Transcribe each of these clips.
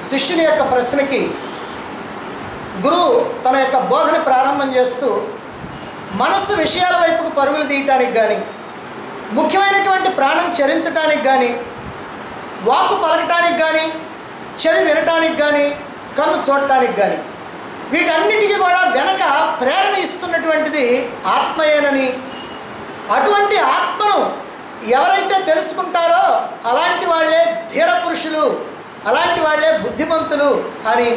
శిష్యుని యొక్క ప్రశ్నకి గురువు తన యొక్క బోధన ప్రారంభం చేస్తూ మనస్సు విషయాల వైపుకు పరుగులు తీయటానికి కానీ ముఖ్యమైనటువంటి ప్రాణం చరించటానికి కానీ వాక్కు పలకటానికి కానీ చెవి వినటానికి కానీ కన్ను చూడటానికి కానీ వీటన్నిటికీ కూడా వెనక ప్రేరణ ఇస్తున్నటువంటిది ఆత్మయేనని అటువంటి ఆత్మను ఎవరైతే తెలుసుకుంటారో అలాంటి వాళ్ళే ధీర పురుషులు అలాంటి వాళ్ళే బుద్ధిమంతులు అని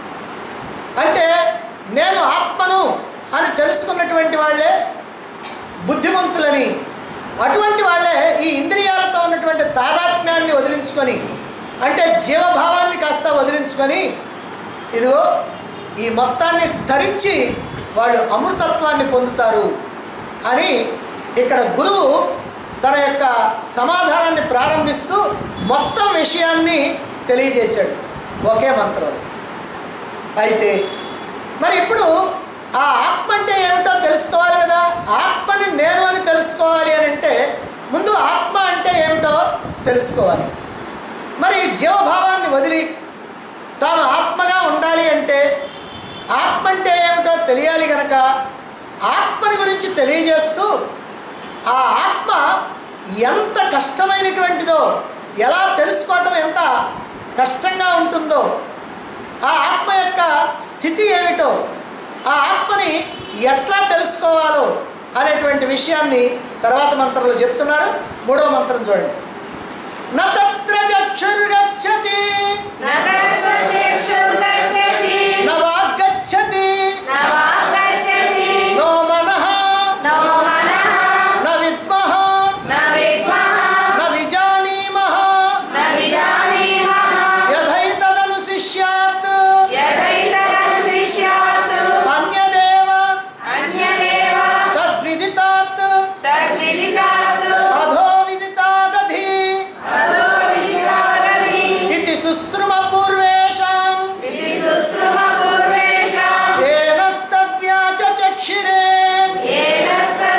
అంటే నేను ఆత్మను అని తెలుసుకున్నటువంటి వాళ్ళే బుద్ధిమంతులని అటువంటి వాళ్ళే ఈ ఇంద్రియాలతో ఉన్నటువంటి తాదాత్మ్యాన్ని వదిలించుకొని అంటే జీవభావాన్ని కాస్త వదిలించుకొని ఇదిగో ఈ మొత్తాన్ని ధరించి వాళ్ళు అమృతత్వాన్ని పొందుతారు అని ఇక్కడ గురువు తన యొక్క సమాధానాన్ని ప్రారంభిస్తూ మొత్తం విషయాన్ని తెలియజేశాడు ఒకే మంత్రంలో అయితే మరి ఇప్పుడు ఆ ఆత్మ అంటే ఏమిటో తెలుసుకోవాలి కదా ఆత్మని నేను అని తెలుసుకోవాలి అని అంటే ముందు ఆత్మ అంటే ఏమిటో తెలుసుకోవాలి మరి జీవభావాన్ని వదిలి తాను ఆత్మగా ఉండాలి అంటే ఆత్మ అంటే ఏమిటో తెలియాలి గనక ఆత్మని గురించి తెలియజేస్తూ ఆ ఆత్మ ఎంత కష్టమైనటువంటిదో ఎలా తెలుసుకోవటం ఎంత కష్టంగా ఉంటుందో ఆ ఆత్మ యొక్క స్థితి ఏమిటో ఆ ఆత్మని ఎట్లా తెలుసుకోవాలో అనేటువంటి విషయాన్ని తర్వాత మంత్రంలో చెప్తున్నారు మూడవ మంత్రం చూడండి నత్ర చక్షుర్గచ్చతి न तत्र चक्षुर्गच्छति న వాగ్గచ్చతి न वाक्गच्छति నో మనః नो मनः న విద్మః न विद्मः న విజానీమః न विजानीमः యథైతదనుశిష్యాత్ यदैतदनुशिष्यात् అన్యదేవ अन्यदेव తద్విదితాత్ तद्विदितात् అధో విదితాదధి अधो विदितादधि ఇది శుశ్రుమ పూర్వేషాం इति शुश्रुमपूर्वेषाम् ఏనస్తద్వ్యాచ చక్షిరే येन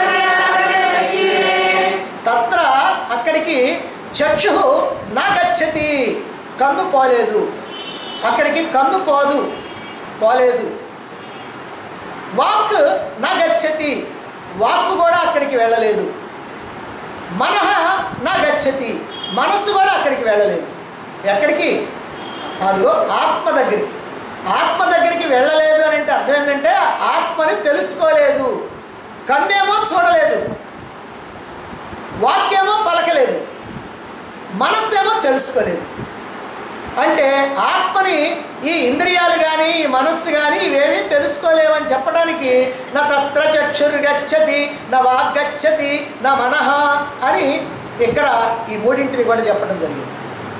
सर्वजगदशिरे తత్ర అక్కడికి చక్షు నా గచ్చతి కన్ను పోలేదు అక్కడికి కన్ను పోదు పోలేదు వాక్ నా గచ్చతి వాక్కు కూడా అక్కడికి వెళ్ళలేదు మనహ నా గచ్చతి మనస్సు కూడా అక్కడికి వెళ్ళలేదు ఎక్కడికి అదిగో ఆత్మ దగ్గరికి ఆత్మ దగ్గరికి వెళ్ళలేదు అని అంటే అర్థం ఏంటంటే ఆత్మని తెలుసుకోలేదు కన్నేమో చూడలేదు వాక్యేమో పలకలేదు మనస్సేమో తెలుసుకోలేదు అంటే ఆత్మని ఈ ఇంద్రియాలు కానీ ఈ మనస్సు కానీ ఇవేమీ తెలుసుకోలేవని చెప్పడానికి నా తత్ర చక్షుర్గచ్చతి నా వాగ్గచ్చతి నా మనహ అని ఇక్కడ ఈ మూడింటిని కూడా చెప్పడం జరిగింది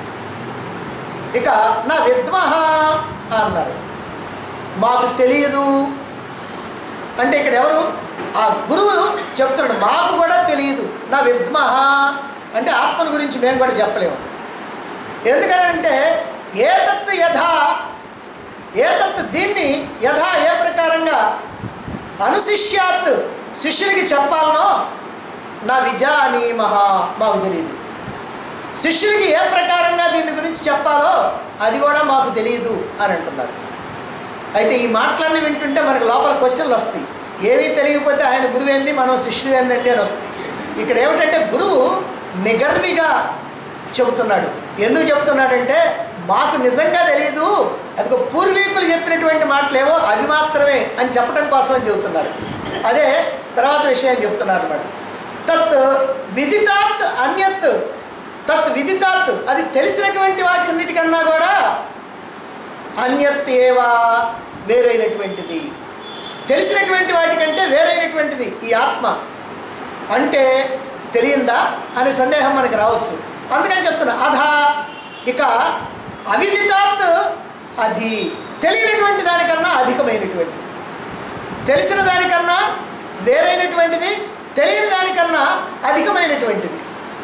ఇక నా విద్మహ అన్నారు మాకు తెలియదు అంటే ఇక్కడ ఎవరు ఆ గురువు చెప్తున్నాడు మాకు కూడా తెలియదు నా విద్మహ అంటే ఆత్మను గురించి మేము కూడా చెప్పలేము ఎందుకనంటే ఏతత్ యథా ఏతత్ దీన్ని యథా ఏ ప్రకారంగా అనుశిష్యాత్ శిష్యులకి చెప్పాలనో నా విజానీమహ మాకు తెలియదు శిష్యులకి ఏ ప్రకారంగా దీని గురించి చెప్పాలో అది కూడా మాకు తెలియదు అని అంటున్నారు అయితే ఈ మాటలన్నీ వింటుంటే మనకు లోపల క్వశ్చన్లు వస్తాయి ఏమీ తెలియకపోతే ఆయన గురువు ఏంది మనం శిష్యుడు ఏందంటే అని వస్తాయి ఇక్కడ ఏమిటంటే గురువు నిగర్విగా చెబుతున్నాడు ఎందుకు చెబుతున్నాడంటే మాకు నిజంగా తెలియదు అది ఒక పూర్వీకులు చెప్పినటువంటి మాటలేవో అవి మాత్రమే అని చెప్పడం కోసం అని చెబుతున్నారు అదే తర్వాత విషయం చెప్తున్నారు అనమాట తత్ విదితాత్ అన్యత్ తత్ విదితాత్ అది తెలిసినటువంటి వాటిన్నిటికన్నా కూడా అన్యత్ ఏవా వేరైనటువంటిది తెలిసినటువంటి వాటికంటే వేరైనటువంటిది ఈ ఆత్మ అంటే తెలియందా అనే సందేహం మనకు రావచ్చు అందుకని చెప్తున్నా అధా ఇక అవిదితాత్ అది తెలియనటువంటి దానికన్నా అధికమైనటువంటిది తెలిసిన దానికన్నా వేరైనటువంటిది తెలియని దానికన్నా అధికమైనటువంటిది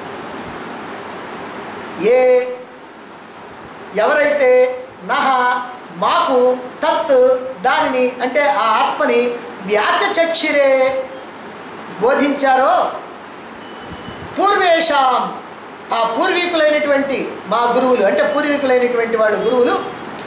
ఏ ఎవరైతే నహ మాకు తత్ దానిని అంటే ఆ ఆత్మని వ్యాచచక్షిరే బోధించారో పూర్వేషాం ఆ పూర్వీకులైనటువంటి మా గురువులు అంటే పూర్వీకులైనటువంటి వాళ్ళు గురువులు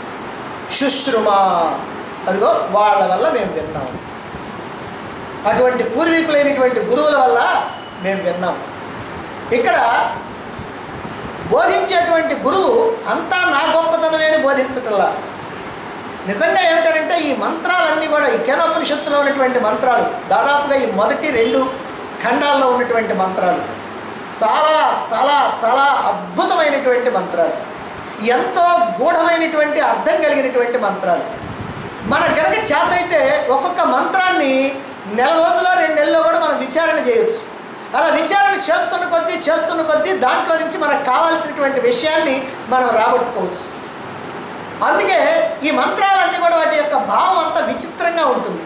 శుశ్రుమ అదిగో వాళ్ళ వల్ల మేము విన్నాం అటువంటి పూర్వీకులైనటువంటి గురువుల వల్ల మేము విన్నాం ఇక్కడ బోధించేటువంటి గురువు అంతా నా గొప్పతనమే అని బోధించటల్లా నిజంగా ఏమిటంటే ఈ మంత్రాలన్నీ కూడా ఈ కేనోపనిషత్తులో ఉన్నటువంటి మంత్రాలు దాదాపుగా ఈ మొదటి రెండు ఖండాల్లో ఉన్నటువంటి మంత్రాలు చాలా చాలా చాలా అద్భుతమైనటువంటి మంత్రాలు ఎంతో గూఢమైనటువంటి అర్థం కలిగినటువంటి మంత్రాలు మన గనక చేత అయితే ఒక్కొక్క మంత్రాన్ని నెల రోజుల్లో రెండు నెలల్లో కూడా మనం విచారణ చేయొచ్చు అలా విచారణ చేస్తున్న కొద్దీ చేస్తున్న కొద్దీ దాంట్లో నుంచి మనకు కావాల్సినటువంటి విషయాన్ని మనం రాబట్టుకోవచ్చు అందుకే ఈ మంత్రాలన్నీ కూడా వాటి యొక్క భావం అంతా విచిత్రంగా ఉంటుంది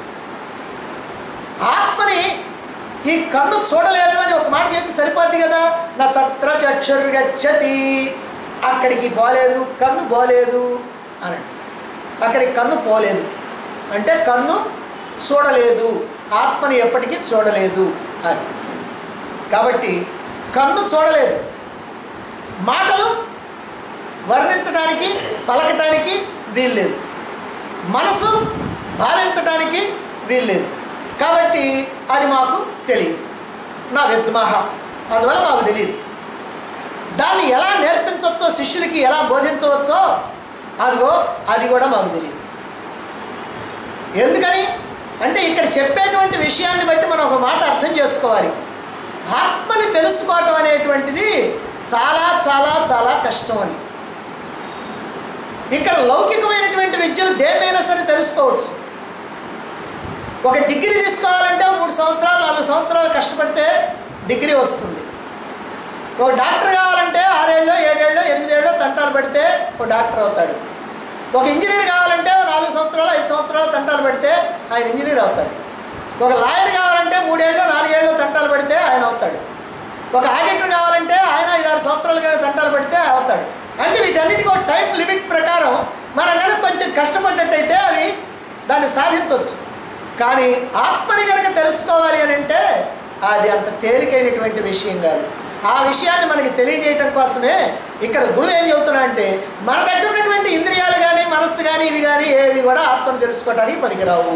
ఆత్మని ఈ కన్ను చూడలేదు అని ఒక మాట చేతి సరిపోద్ది కదా నా తత్ర చక్షుర్గచ్చతి అక్కడికి పోలేదు కన్ను పోలేదు అని అక్కడికి కన్ను పోలేదు అంటే కన్ను చూడలేదు ఆత్మని ఎప్పటికీ చూడలేదు అని కాబట్టి కన్ను చూడలేదు మాటలు వర్ణించడానికి పలకటానికి వీల్లేదు మనసు భావించడానికి వీల్లేదు కాబట్టి అది మాకు తెలియదు నా విద్మహ అందువల్ల మాకు తెలియదు దాన్ని ఎలా నేర్పించవచ్చో శిష్యులకి ఎలా బోధించవచ్చో అదిగో అది కూడా మాకు తెలియదు ఎందుకని అంటే ఇక్కడ చెప్పేటువంటి విషయాన్ని బట్టి మనం ఒక మాట అర్థం చేసుకోవాలి ఆత్మని తెలుసుకోవటం అనేటువంటిది చాలా చాలా చాలా కష్టం అని ఇక్కడ లౌకికమైనటువంటి విద్యలు దేన్నైనా సరే తెలుసుకోవచ్చు ఒక డిగ్రీ తీసుకోవాలంటే మూడు సంవత్సరాలు నాలుగు సంవత్సరాలు కష్టపడితే డిగ్రీ వస్తుంది ఒక డాక్టర్ కావాలంటే ఆరేళ్ళు ఏడేళ్ళు ఎనిమిదేళ్ళు తంటాలు పడితే ఒక డాక్టర్ అవుతాడు ఒక ఇంజనీర్ కావాలంటే నాలుగు సంవత్సరాలు ఐదు సంవత్సరాలు తంటాలు పడితే ఆయన ఇంజనీర్ అవుతాడు ఒక లాయర్ కావాలంటే మూడేళ్ళు నాలుగేళ్ళు తంటాలు పడితే ఆయన అవుతాడు ఒక ఆడిటర్ కావాలంటే ఆయన ఐదారు సంవత్సరాలుగా తంటాలు పడితే అవుతాడు అంటే వీటన్నిటికీ ఒక టైం లిమిట్ ప్రకారం మనం కనుక కొంచెం కష్టపడ్డట్టయితే అవి దాన్ని సాధించవచ్చు కానీ ఆత్మని కనుక తెలుసుకోవాలి అని అంటే అది అంత తేలికైనటువంటి విషయం కాదు ఆ విషయాన్ని మనకి తెలియజేయటం కోసమే ఇక్కడ గురువు ఏం చెబుతున్నా అంటే మన దగ్గర ఉన్నటువంటి ఇంద్రియాలు కానీ మనస్సు కానీ ఇవి కానీ ఏవి కూడా ఆత్మను తెలుసుకోవడానికి పనికిరావు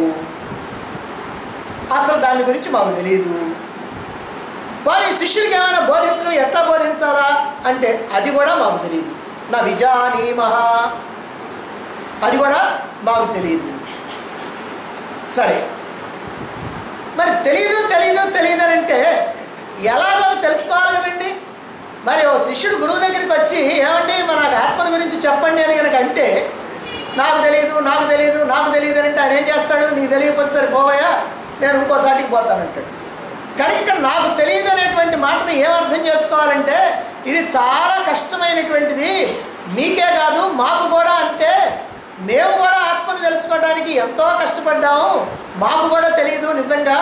అసలు దాని గురించి మాకు తెలియదు వారి శిష్యులకి ఏమైనా బోధించడం ఎట్లా బోధించాలా అంటే అది కూడా మాకు తెలియదు నా విజానీమహ అది కూడా మాకు తెలియదు సరే మరి తెలియదు తెలియదు తెలియదు అని అంటే ఎలాగో తెలుసుకోవాలి కదండి మరి ఓ శిష్యుడు గురువు దగ్గరికి వచ్చి ఏమండి మన ఆత్మల గురించి చెప్పండి అని కనుక అంటే నాకు తెలియదు నాకు తెలియదు నాకు తెలియదు అని అంటే ఆయన ఏం చేస్తాడు నీకు తెలియకపోతే సరే పోవయ్యా నేను ఇంకోసాటికి పోతానంటాడు కానీ ఇక్కడ నాకు తెలియదు అనేటువంటి మాటను ఏం అర్థం చేసుకోవాలంటే ఇది చాలా కష్టమైనటువంటిది మీకే కాదు మాకు కూడా అంతే మేము కూడా ఆత్మను తెలుసుకోవడానికి ఎంతో కష్టపడ్డాము మాకు కూడా తెలియదు నిజంగా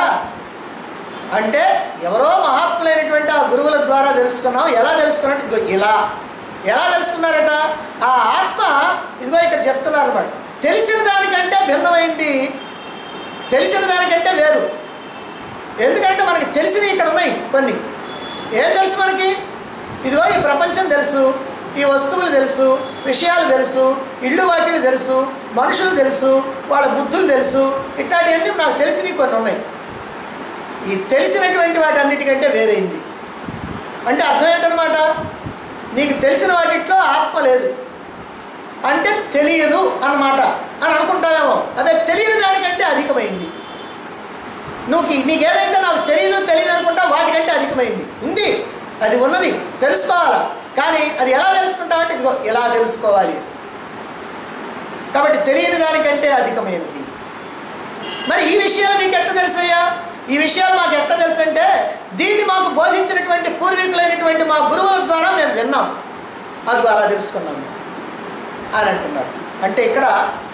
అంటే ఎవరో మహాత్ములైనటువంటి ఆ గురువుల ద్వారా తెలుసుకున్నాం ఎలా తెలుసుకున్నట్టు ఇదిగో ఇలా ఎలా తెలుసుకున్నారట ఆ ఆత్మ ఇదిగో ఇక్కడ చెప్తున్నారు అనమాట తెలిసిన దానికంటే భిన్నమైంది తెలిసిన దానికంటే వేరు ఎందుకంటే మనకి తెలిసినవి ఇక్కడ ఉన్నాయి కొన్ని ఏం తెలుసు మనకి ఇదిగో ఈ ప్రపంచం తెలుసు ఈ వస్తువులు తెలుసు విషయాలు తెలుసు ఇళ్ళు వాకిలు తెలుసు మనుషులు తెలుసు వాళ్ళ బుద్ధులు తెలుసు ఇట్లాంటివన్నీ నాకు తెలిసినవి కొన్ని ఉన్నాయి ఈ తెలిసినటువంటి వాటి అన్నిటికంటే వేరైంది అంటే అర్థం ఏంటనమాట నీకు తెలిసిన వాటిట్లో ఆత్మ లేదు అంటే తెలియదు అన్నమాట అని అనుకుంటావేమో అదే తెలియని దానికంటే అధికమైంది నువ్వు నీకు ఏదైతే నాకు తెలియదు తెలియదు అనుకుంటా వాటికంటే అధికమైంది ఉంది అది ఉన్నది తెలుసుకోవాలా కానీ అది ఎలా తెలుసుకుంటావంటే ఇదిగో ఎలా తెలుసుకోవాలి కాబట్టి తెలియని దానికంటే అధికమైనది మరి ఈ విషయాలు మీకు ఎట్లా తెలుసయ్యా ఈ విషయాలు మాకు ఎట్లా తెలుసు అంటే దీన్ని మాకు బోధించినటువంటి పూర్వీకులైనటువంటి మా గురువుల ద్వారా మేము విన్నాం అదిగో అలా తెలుసుకున్నాము అని అంటున్నారు అంటే ఇక్కడ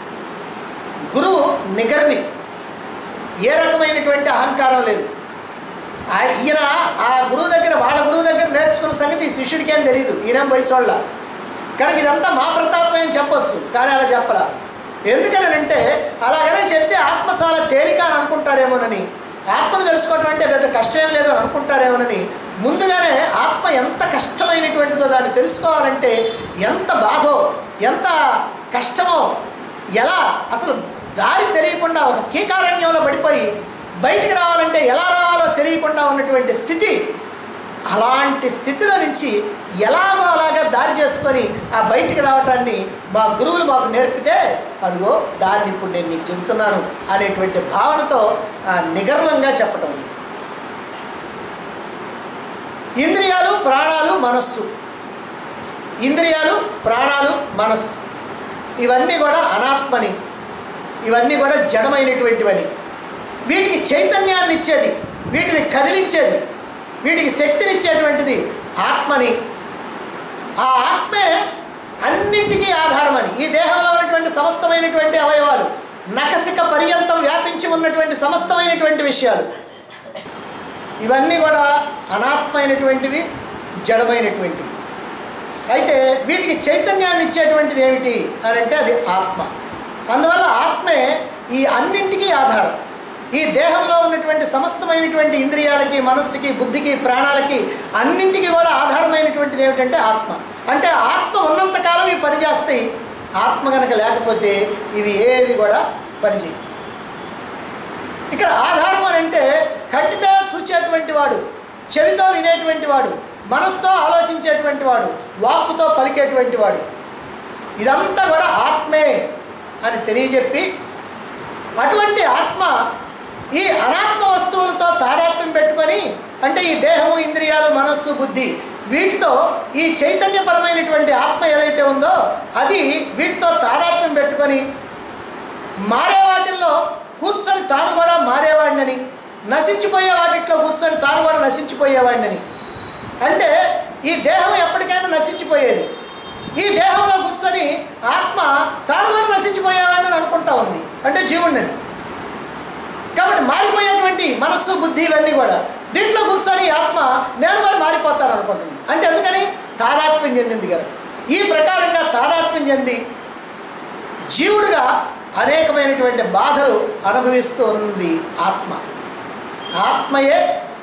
గురువు నిగర్మి ఏ రకమైనటువంటి అహంకారం లేదు ఆ- ఈయన ఆ గురువు దగ్గర వాళ్ళ గురువు దగ్గర నేర్చుకున్న సంగతి ఈ శిష్యుడికి ఏం తెలియదు ఈయనేం పోయి చూడాల కనుక ఇదంతా మా ప్రతాపమే అని చెప్పొచ్చు కానీ అలా చెప్పలా ఎందుకనంటే అలాగనే చెప్తే ఆత్మ చాలా తేలిక అని అనుకుంటారేమోనని ఆత్మను తెలుసుకోవటం అంటే పెద్ద కష్టమేం లేదని అనుకుంటారేమోనని ముందుగానే ఆత్మ ఎంత కష్టమైనటువంటిదో దాన్ని తెలుసుకోవాలంటే ఎంత బాధో ఎంత కష్టమో ఎలా అసలు దారి తెలియకుండా ఒక కీకారణ్యంలో పడిపోయి బయటికి రావాలంటే ఎలా రావాలో తెలియకుండా ఉన్నటువంటి స్థితి అలాంటి స్థితిలో నుంచి ఎలాగో అలాగా దారి చేసుకొని ఆ బయటికి రావటాన్ని మా గురువులు మాకు నేర్పితే అదిగో దాన్ని ఇప్పుడు నేను నీకు చెబుతున్నాను అనేటువంటి భావనతో ఆ, నిగర్వంగా చెప్పటం ఉంది ఇంద్రియాలు ప్రాణాలు మనస్సు ఇంద్రియాలు ప్రాణాలు మనస్సు ఇవన్నీ కూడా అనాత్మని ఇవన్నీ కూడా జడమైనటువంటివని వీటికి చైతన్యాన్ని ఇచ్చేది వీటిని కదిలించేది వీటికి శక్తినిచ్చేటువంటిది ఆత్మని ఆ ఆత్మే అన్నింటికీ ఆధారమని ఈ దేహంలో ఉన్నటువంటి సమస్తమైనటువంటి అవయవాలు నకసిక పర్యంతం వ్యాపించి ఉన్నటువంటి సమస్తమైనటువంటి విషయాలు ఇవన్నీ కూడా అనాత్మైనటువంటివి జడమైనటువంటివి అయితే వీటికి చైతన్యాన్ని ఇచ్చేటువంటిది ఏమిటి అని అంటే అది ఆత్మ అందువల్ల ఆత్మే ఈ అన్నింటికీ ఆధారం ఈ దేహంలో ఉన్నటువంటి సమస్తమైనటువంటి ఇంద్రియాలకి మనస్సుకి బుద్ధికి ప్రాణాలకి అన్నింటికి కూడా ఆధారమైనటువంటిది ఏమిటంటే ఆత్మ అంటే ఆత్మ ఉన్నంతకాలం ఇవి పనిచేస్తాయి ఆత్మ కనుక లేకపోతే ఇవి ఏవి కూడా పనిచేయవు ఇక్కడ ఆధారం అని అంటే కంటితో చూచేటువంటి వాడు చెవితో వినేటువంటి వాడు మనసుతో ఆలోచించేటువంటి వాడు వాక్కుతో పలికేటువంటి వాడు ఇదంతా కూడా ఆత్మే అని తెలియజెప్పి అటువంటి ఆత్మ ఈ అనాత్మ వస్తువులతో తాదాత్మ్యం పెట్టుకొని అంటే ఈ దేహము ఇంద్రియాలు మనస్సు బుద్ధి వీటితో ఈ చైతన్యపరమైనటువంటి ఆత్మ ఏదైతే ఉందో అది వీటితో తాదాత్మ్యం పెట్టుకొని మారే వాటిల్లో కూర్చొని తాను కూడా మారేవాడినని నశించిపోయే వాటిట్లో కూర్చొని తాను కూడా నశించిపోయేవాడినని అంటే ఈ దేహం ఎప్పటికైనా నశించిపోయేది ఈ దేహంలో కూర్చొని ఆత్మ తాను కూడా నశించిపోయేవాడిని అనుకుంటా ఉంది అంటే జీవుణ్ణని కాబట్టి మారిపోయేటువంటి మనస్సు బుద్ధి ఇవన్నీ కూడా దీంట్లో కూర్చొని ఆత్మ నేను కూడా మారిపోతాను అనుకుంటుంది అంటే ఎందుకని తాదాత్మ్యం చెందింది కదా ఈ ప్రకారంగా తాదాత్మ్యం చెంది జీవుడుగా అనేకమైనటువంటి బాధలు అనుభవిస్తూ ఉంది ఆత్మ ఆత్మయే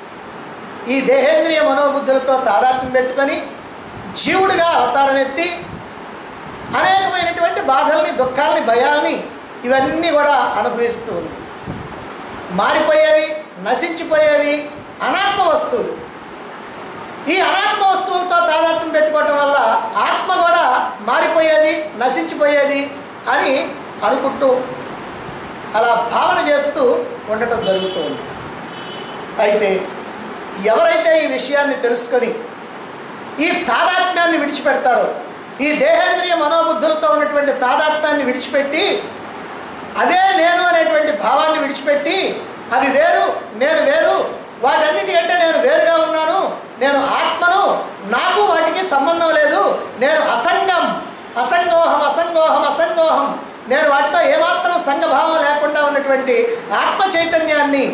ఈ దేహేంద్రియ మనోబుద్ధులతో తాదాత్మ్యం పెట్టుకొని జీవుడిగా అవతారం ఎత్తి అనేకమైనటువంటి బాధల్ని దుఃఖాలని భయాల్ని ఇవన్నీ కూడా అనుభవిస్తూ ఉంది మారిపోయేవి నశించిపోయేవి అనాత్మ వస్తువులు ఈ అనాత్మ వస్తువులతో తాదాత్మ్యం పెట్టుకోవటం వల్ల ఆత్మ కూడా మారిపోయేది నశించిపోయేది అని అనుకుంటూ అలా భావన చేస్తూ ఉండటం జరుగుతూ ఉంది అయితే ఎవరైతే ఈ విషయాన్ని తెలుసుకొని ఈ తాదాత్మ్యాన్ని విడిచిపెడతారో ఈ దేహేంద్రియ మనోబుద్ధులతో ఉన్నటువంటి తాదాత్మ్యాన్ని విడిచిపెట్టి అదే నేను అనేటువంటి భావాన్ని విడిచిపెట్టి అవి వేరు నేను వేరు వాటన్నిటికంటే నేను వేరుగా ఉన్నాను నేను ఆత్మను నాకు వాటికి సంబంధం లేదు నేను అసంగం అసంగోహం అసంగోహం అసంగోహం నేను వాటితో ఏమాత్రం సంఘభావం లేకుండా ఉన్నటువంటి ఆత్మ చైతన్యాన్ని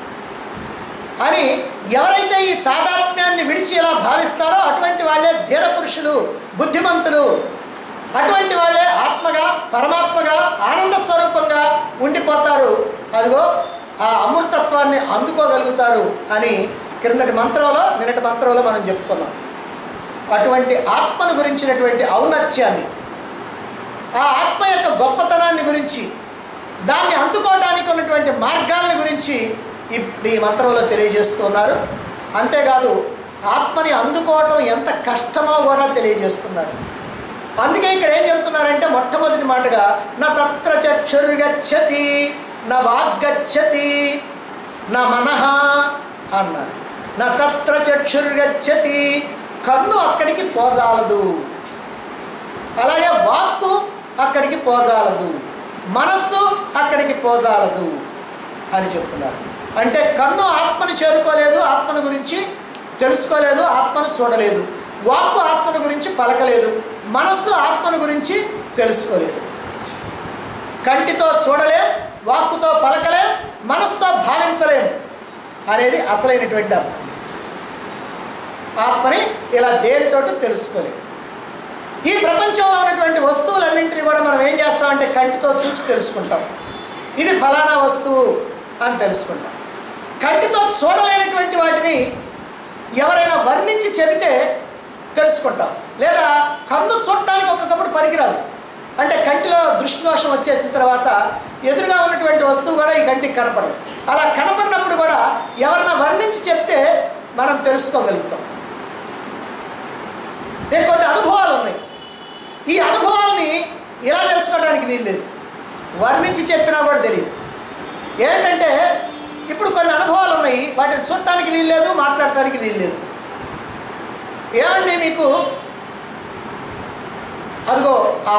అని ఎవరైతే ఈ తాదాత్మ్యాన్ని విడిచి ఇలా భావిస్తారో అటువంటి వాళ్ళే ధీర పురుషులు బుద్ధిమంతులు అటువంటి వాళ్ళే ఆత్మగా పరమాత్మగా ఆనంద స్వరూపంగా ఉండిపోతారు అదిగో ఆ అమృతత్వాన్ని అందుకోగలుగుతారు అని క్రిందటి మంత్రంలో నిన్నటి మంత్రంలో మనం చెప్పుకున్నాం అటువంటి ఆత్మను గురించినటువంటి ఔన్నత్యాన్ని ఆ ఆత్మ యొక్క గొప్పతనాన్ని గురించి దాన్ని అందుకోవడానికి ఉన్నటువంటి మార్గాల్ని గురించి ఇప్పుడు ఈ మంత్రంలో తెలియజేస్తున్నారు అంతేకాదు ఆత్మని అందుకోవటం ఎంత కష్టమో కూడా తెలియజేస్తున్నారు అందుకే ఇక్కడ ఏం చెప్తున్నారంటే మొట్టమొదటి మాటగా నా తత్ర చక్షుర్గచ్చతి నా వాగ్గచ్చతి నా మనహ అన్నారు నా తత్ర చక్షుర్గచ్చతి కన్ను అక్కడికి పోజాలదు అలాగే వాక్కు అక్కడికి పోజాలదు మనస్సు అక్కడికి పోజాలదు అని చెప్తున్నారు అంటే కన్ను ఆత్మను చేరుకోలేదు ఆత్మను గురించి తెలుసుకోలేదు ఆత్మను చూడలేదు వాక్కు ఆత్మను గురించి పలకలేదు మనస్సు ఆత్మను గురించి తెలుసుకోలేదు కంటితో చూడలేం వాక్కుతో పలకలేం మనసుతో భావించలేం అనేది అసలైనటువంటి అర్థం ఆత్మని ఇలా దేనితోటి తెలుసుకోలేం ఈ ప్రపంచంలో ఉన్నటువంటి వస్తువులన్నింటినీ కూడా మనం ఏం చేస్తామంటే కంటితో చూసి తెలుసుకుంటాం ఇది ఫలానా వస్తువు అని తెలుసుకుంటాం కంటితో చూడలేనటువంటి వాటిని ఎవరైనా వర్ణించి చెబితే తెలుసుకుంటాం లేదా కన్ను చూడటానికి ఒక్కొక్కప్పుడు పనికిరాదు అంటే కంటిలో దృష్టి దోషం వచ్చేసిన తర్వాత ఎదురుగా ఉన్నటువంటి వస్తువు కూడా ఈ కంటికి కనపడదు అలా కనపడినప్పుడు కూడా ఎవరన్నా వర్ణించి చెప్తే మనం తెలుసుకోగలుగుతాం నేను కొన్ని అనుభవాలు ఉన్నాయి ఈ అనుభవాల్ని ఇలా తెలుసుకోవడానికి వీల్లేదు వర్ణించి చెప్పినా కూడా తెలియదు ఏంటంటే ఇప్పుడు కొన్ని అనుభవాలు ఉన్నాయి వాటిని చూడటానికి వీల్లేదు మాట్లాడటానికి వీల్లేదు ఏమండి మీకు అదిగో ఆ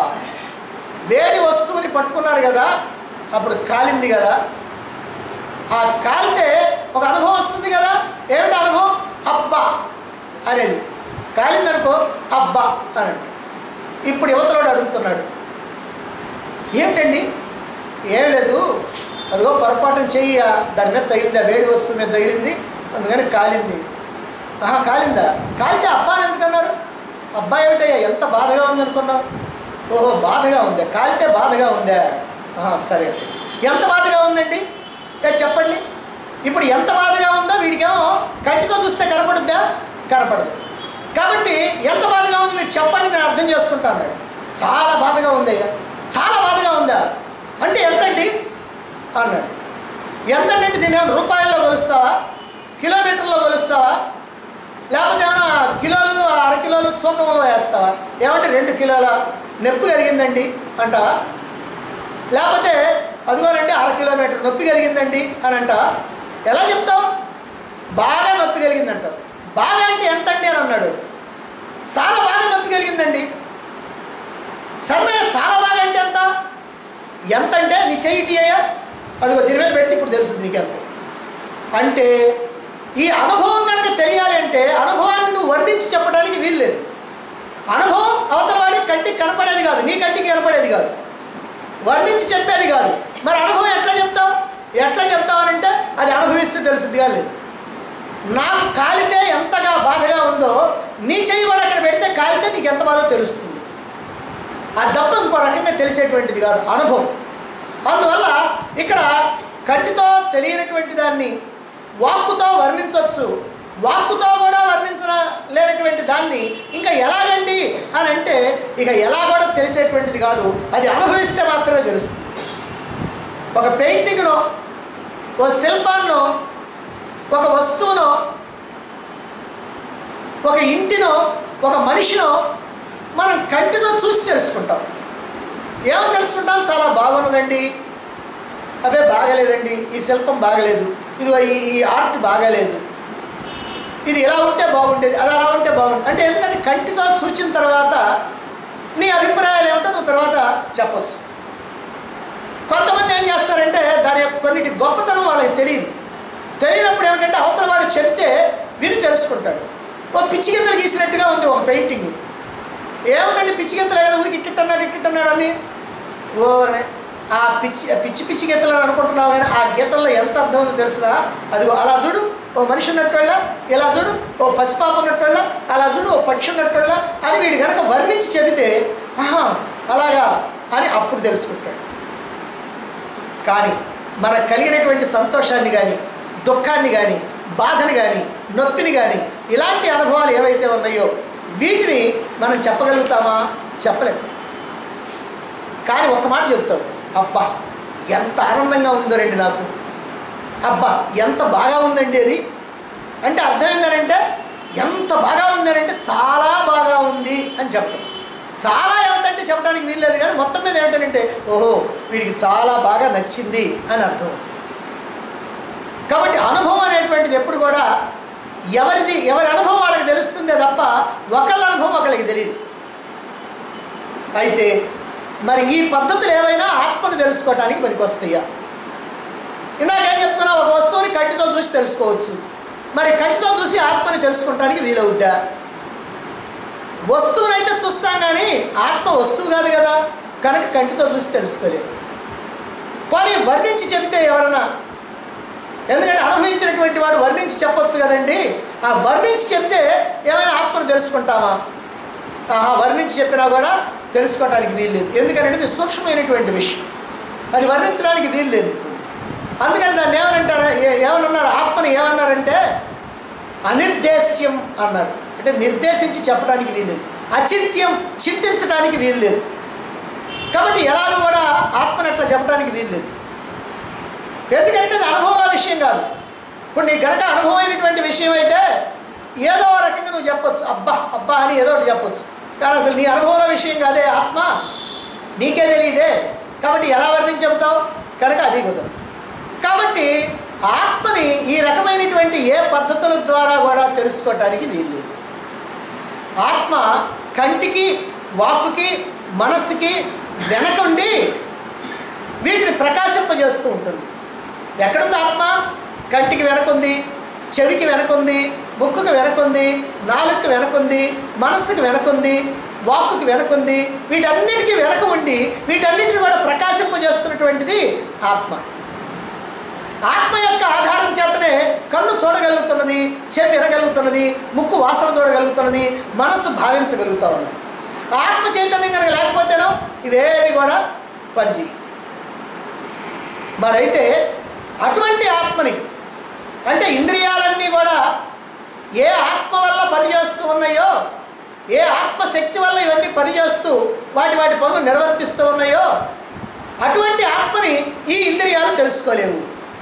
వేడి వస్తువుని పట్టుకున్నారు కదా అప్పుడు కాలింది కదా ఆ కాలితే ఒక అనుభవం వస్తుంది కదా ఏమిటి అనుభవం అబ్బా అనేది కాలిందనుకో అబ్బా అని అంట. ఇప్పుడు యువతలోడు అడుగుతున్నాడు ఏమిటండి ఏం లేదు అదిగో పొరపాటున చెయ్యి ఆ దాని మీద తగిలింది ఆ వేడి వస్తువు మీద తగిలింది అందుకని కాలింది ఆహా కాలిందా కాలితే అబ్బా అని ఎందుకన్నారు అబ్బా ఏమిటయ్యా ఎంత బాధగా ఉందనుకున్నావు ఓహో బాధగా ఉందా కాలితే బాధగా ఉందా ఆహా, సరే అండి ఎంత బాధగా ఉందండి ఏ చెప్పండి ఇప్పుడు ఎంత బాధగా ఉందో వీడికేమో కంటితో చూస్తే కనపడుద్దా కనపడదు కాబట్టి ఎంత బాధగా ఉంది మీరు చెప్పండి నేను అర్థం చేసుకుంటా అన్నాడు చాలా బాధగా ఉందయ్యా చాలా బాధగా ఉందా అంటే ఎంతండి అన్నాడు ఎంతండి అంటే దీన్ని ఏమైనా రూపాయల్లో కొలుస్తావా కిలోమీటర్లో కొలుస్తావా లేకపోతే ఏమైనా కిలోలు అర కిలోలు తూకంలో వేస్తావా ఏమంటే రెండు కిలోల నొప్పి కలిగిందండి అంటావా లేకపోతే అదిగోనండి అర కిలోమీటర్ నొప్పి కలిగిందండి అని అంటావా ఎలా చెప్తావు బాగా నొప్పి కలిగిందంటావు బాగా అంటే ఎంత అండి అని అన్నాడు చాలా బాగా నొప్పి కలిగిందండి సరే చాలా బాగా అంటే ఎంత ఎంత అంటే నీ చెయ్యి అయ్యా అదిగో దీని మీద పెడితే ఇప్పుడు తెలుస్తుంది నీకెంత అంటే ఈ అనుభవం కనుక తెలియాలి అంటే అనుభవాన్ని నువ్వు వర్ణించి చెప్పడానికి వీల్లేదు అనుభవం అవతల వాడికి కంటికి కనపడేది కాదు నీ కంటికి కనపడేది కాదు వర్ణించి చెప్పేది కాదు మరి అనుభవం ఎట్లా చెప్తావు ఎట్లా చెప్తావనంటే అది అనుభవిస్తే తెలుస్తుంది కానీ లేదు నాకు కాలితే ఎంతగా బాధగా ఉందో నీ చెయ్యి కూడా అక్కడ పెడితే కాలితే నీకు ఎంత బాధో తెలుస్తుంది ఆ దెబ్బ ఇంకో రకంగా తెలిసేటువంటిది కాదు అనుభవం అందువల్ల ఇక్కడ కంటితో తెలియనటువంటి దాన్ని వాక్కుతో వర్ణించవచ్చు వాక్కుతో కూడా వర్ణించిన లేనటువంటి దాన్ని ఇంకా ఎలాగండి అని అంటే ఇక ఎలా కూడా తెలిసేటువంటిది కాదు అది అనుభవిస్తే మాత్రమే తెలుస్తుంది ఒక పెయింటింగ్నో ఒక శిల్పాన్నో ఒక వస్తువునో ఒక ఇంటినో ఒక మనిషినో మనం కంటితో చూసి తెలుసుకుంటాం ఏమని తెలుసుకుంటాం చాలా బాగున్నదండి అదే బాగలేదండి ఈ శిల్పం బాగలేదు ఇది ఈ ఈ ఆర్ట్ బాగలేదు ఇది ఇలా ఉంటే బాగుండేది అది అలా ఉంటే బాగుండేది అంటే ఎందుకంటే కంటితో చూచిన తర్వాత నీ అభిప్రాయాలు ఏమిటో నువ్వు తర్వాత చెప్పొచ్చు కొంతమంది ఏం చేస్తారంటే దాని యొక్క కొన్నిటి గొప్పతనం వాళ్ళకి తెలియదు తెలియనప్పుడు ఏమిటంటే అవతల వాడు చెబితే విని తెలుసుకుంటాడు ఓ పిచ్చి గీతలు గీసినట్టుగా ఉంది ఒక పెయింటింగ్ ఏముందండి పిచ్చి గీతలు కదా ఊరికి ఇట్టిట్టన్నాడు ఇట్టిట్టన్నాడు అని ఓ ఆ పిచ్చి ఆ పిచ్చి పిచ్చి గీతలు అని అనుకుంటున్నావు కానీ ఆ గీతల్లో ఎంత అర్థం ఉందో తెలుసుదా అదిగో అలా చూడు ఓ మనిషి ఉన్నట్టుళ్ళ ఇలా చూడు ఓ పసిపాప ఉన్నట్టుళ్ళ అలా చూడు ఓ పక్షి ఉన్నట్టుళ్ళ అని వీడు కనుక వర్ణించి చెబితే ఆహా అలాగా అని అప్పుడు తెలుసుకుంటాడు కానీ మనకు కలిగినటువంటి సంతోషాన్ని కానీ దుఃఖాన్ని కానీ బాధని కానీ నొప్పిని కానీ ఇలాంటి అనుభవాలు ఏవైతే ఉన్నాయో వీటిని మనం చెప్పగలుగుతామా చెప్పలేము కానీ ఒక మాట చెప్తావు అబ్బా ఎంత ఆనందంగా ఉందో రండి నాకు అబ్బా ఎంత బాగా ఉందండి అది అంటే అర్థం ఏంటంటే ఎంత బాగా ఉందనంటే చాలా బాగా ఉంది అని చెప్పడం చాలా ఎంత అంటే చెప్పడానికి వీల్లేదు కానీ మొత్తం మీద ఏంటంటే ఓహో వీడికి చాలా బాగా నచ్చింది అని అర్థం కాబట్టి అనుభవం అనేటువంటిది ఎప్పుడు కూడా ఎవరిది ఎవరి అనుభవం వాళ్ళకి తెలుస్తుందే తప్ప ఒకళ్ళ అనుభవం ఒకళ్ళకి తెలియదు అయితే మరి ఈ పద్ధతులు ఏవైనా ఆత్మను తెలుసుకోవటానికి పనికొస్తాయా ఇందాక ఏం చెప్పుకున్నా ఒక వస్తువుని కంటితో చూసి తెలుసుకోవచ్చు మరి కంటితో చూసి ఆత్మని తెలుసుకోవటానికి వీలవుద్దా వస్తువునైతే చూస్తాం కానీ ఆత్మ వస్తువు కాదు కదా కనుక కంటితో చూసి తెలుసుకోలేము పోనీ వర్ణించి చెబితే ఎవరన్నా ఎందుకంటే అనుభవించినటువంటి వాడు వర్ణించి చెప్పొచ్చు కదండి ఆ వర్ణించి చెప్తే ఏమైనా ఆత్మను తెలుసుకుంటామా ఆహా వర్ణించి చెప్పినా కూడా తెలుసుకోవడానికి వీల్లేదు ఎందుకంటే ఇది సూక్ష్మమైనటువంటి విషయం అది వర్ణించడానికి వీల్లేదు అందుకని దాన్ని ఏమనంటారు ఏ- ఏమనన్నారు ఆత్మని ఏమన్నారంటే అనిర్దేశ్యం అన్నారు అంటే నిర్దేశించి చెప్పడానికి వీల్లేదు అచింత్యం చింతించడానికి వీల్లేదు కాబట్టి ఎలాగో కూడా ఆత్మని అట్లా చెప్పడానికి వీల్లేదు ఎందుకంటే అది అనుభవాల విషయం కాదు ఇప్పుడు నీకు గనక అనుభవమైనటువంటి విషయం అయితే ఏదో ఒక రకంగా నువ్వు చెప్పొచ్చు అబ్బా అబ్బా అని ఏదో ఒకటి చెప్పొచ్చు కానీ అసలు నీ అనుభవాల విషయం కాదే ఆత్మ నీకే తెలియదే కాబట్టి ఎలా వర్ణించి చెబుతావు కనుక అది కుదరదు కాబట్టి ఆత్మని ఈ రకమైనటువంటి ఏ పద్ధతుల ద్వారా కూడా తెలుసుకోవటానికి వీల్లేదు ఆత్మ కంటికి వాక్కుకి మనస్సుకి వెనకుండి వీటిని ప్రకాశింపజేస్తూ ఉంటుంది ఎక్కడుంది ఆత్మ కంటికి వెనకుంది చెవికి వెనకుంది ముక్కుకి వెనకుంది నాలుగుకి వెనకుంది మనస్సుకి వెనకుంది వాక్కుకి వెనకుంది వీటన్నిటికీ వెనక ఉండి వీటన్నిటిని కూడా ప్రకాశింపజేస్తున్నటువంటిది ఆత్మ ఆత్మ యొక్క ఆధారం చేతనే కన్ను చూడగలుగుతున్నది చెవి వినగలుగుతున్నది ముక్కు వాసన చూడగలుగుతున్నది మనస్సు భావించగలుగుతా ఉన్నది ఆత్మ చైతన్యం కనుక లేకపోతేనో ఇవేవి కూడా పనిచేయి మరైతే అటువంటి ఆత్మని అంటే ఇంద్రియాలన్నీ కూడా ఏ ఆత్మ వల్ల పనిచేస్తూ ఉన్నాయో ఏ ఆత్మశక్తి వల్ల ఇవన్నీ పనిచేస్తూ వాటి వాటి పనులు నిర్వర్తిస్తూ ఉన్నాయో అటువంటి ఆత్మని ఈ ఇంద్రియాలు తెలుసుకోలేవు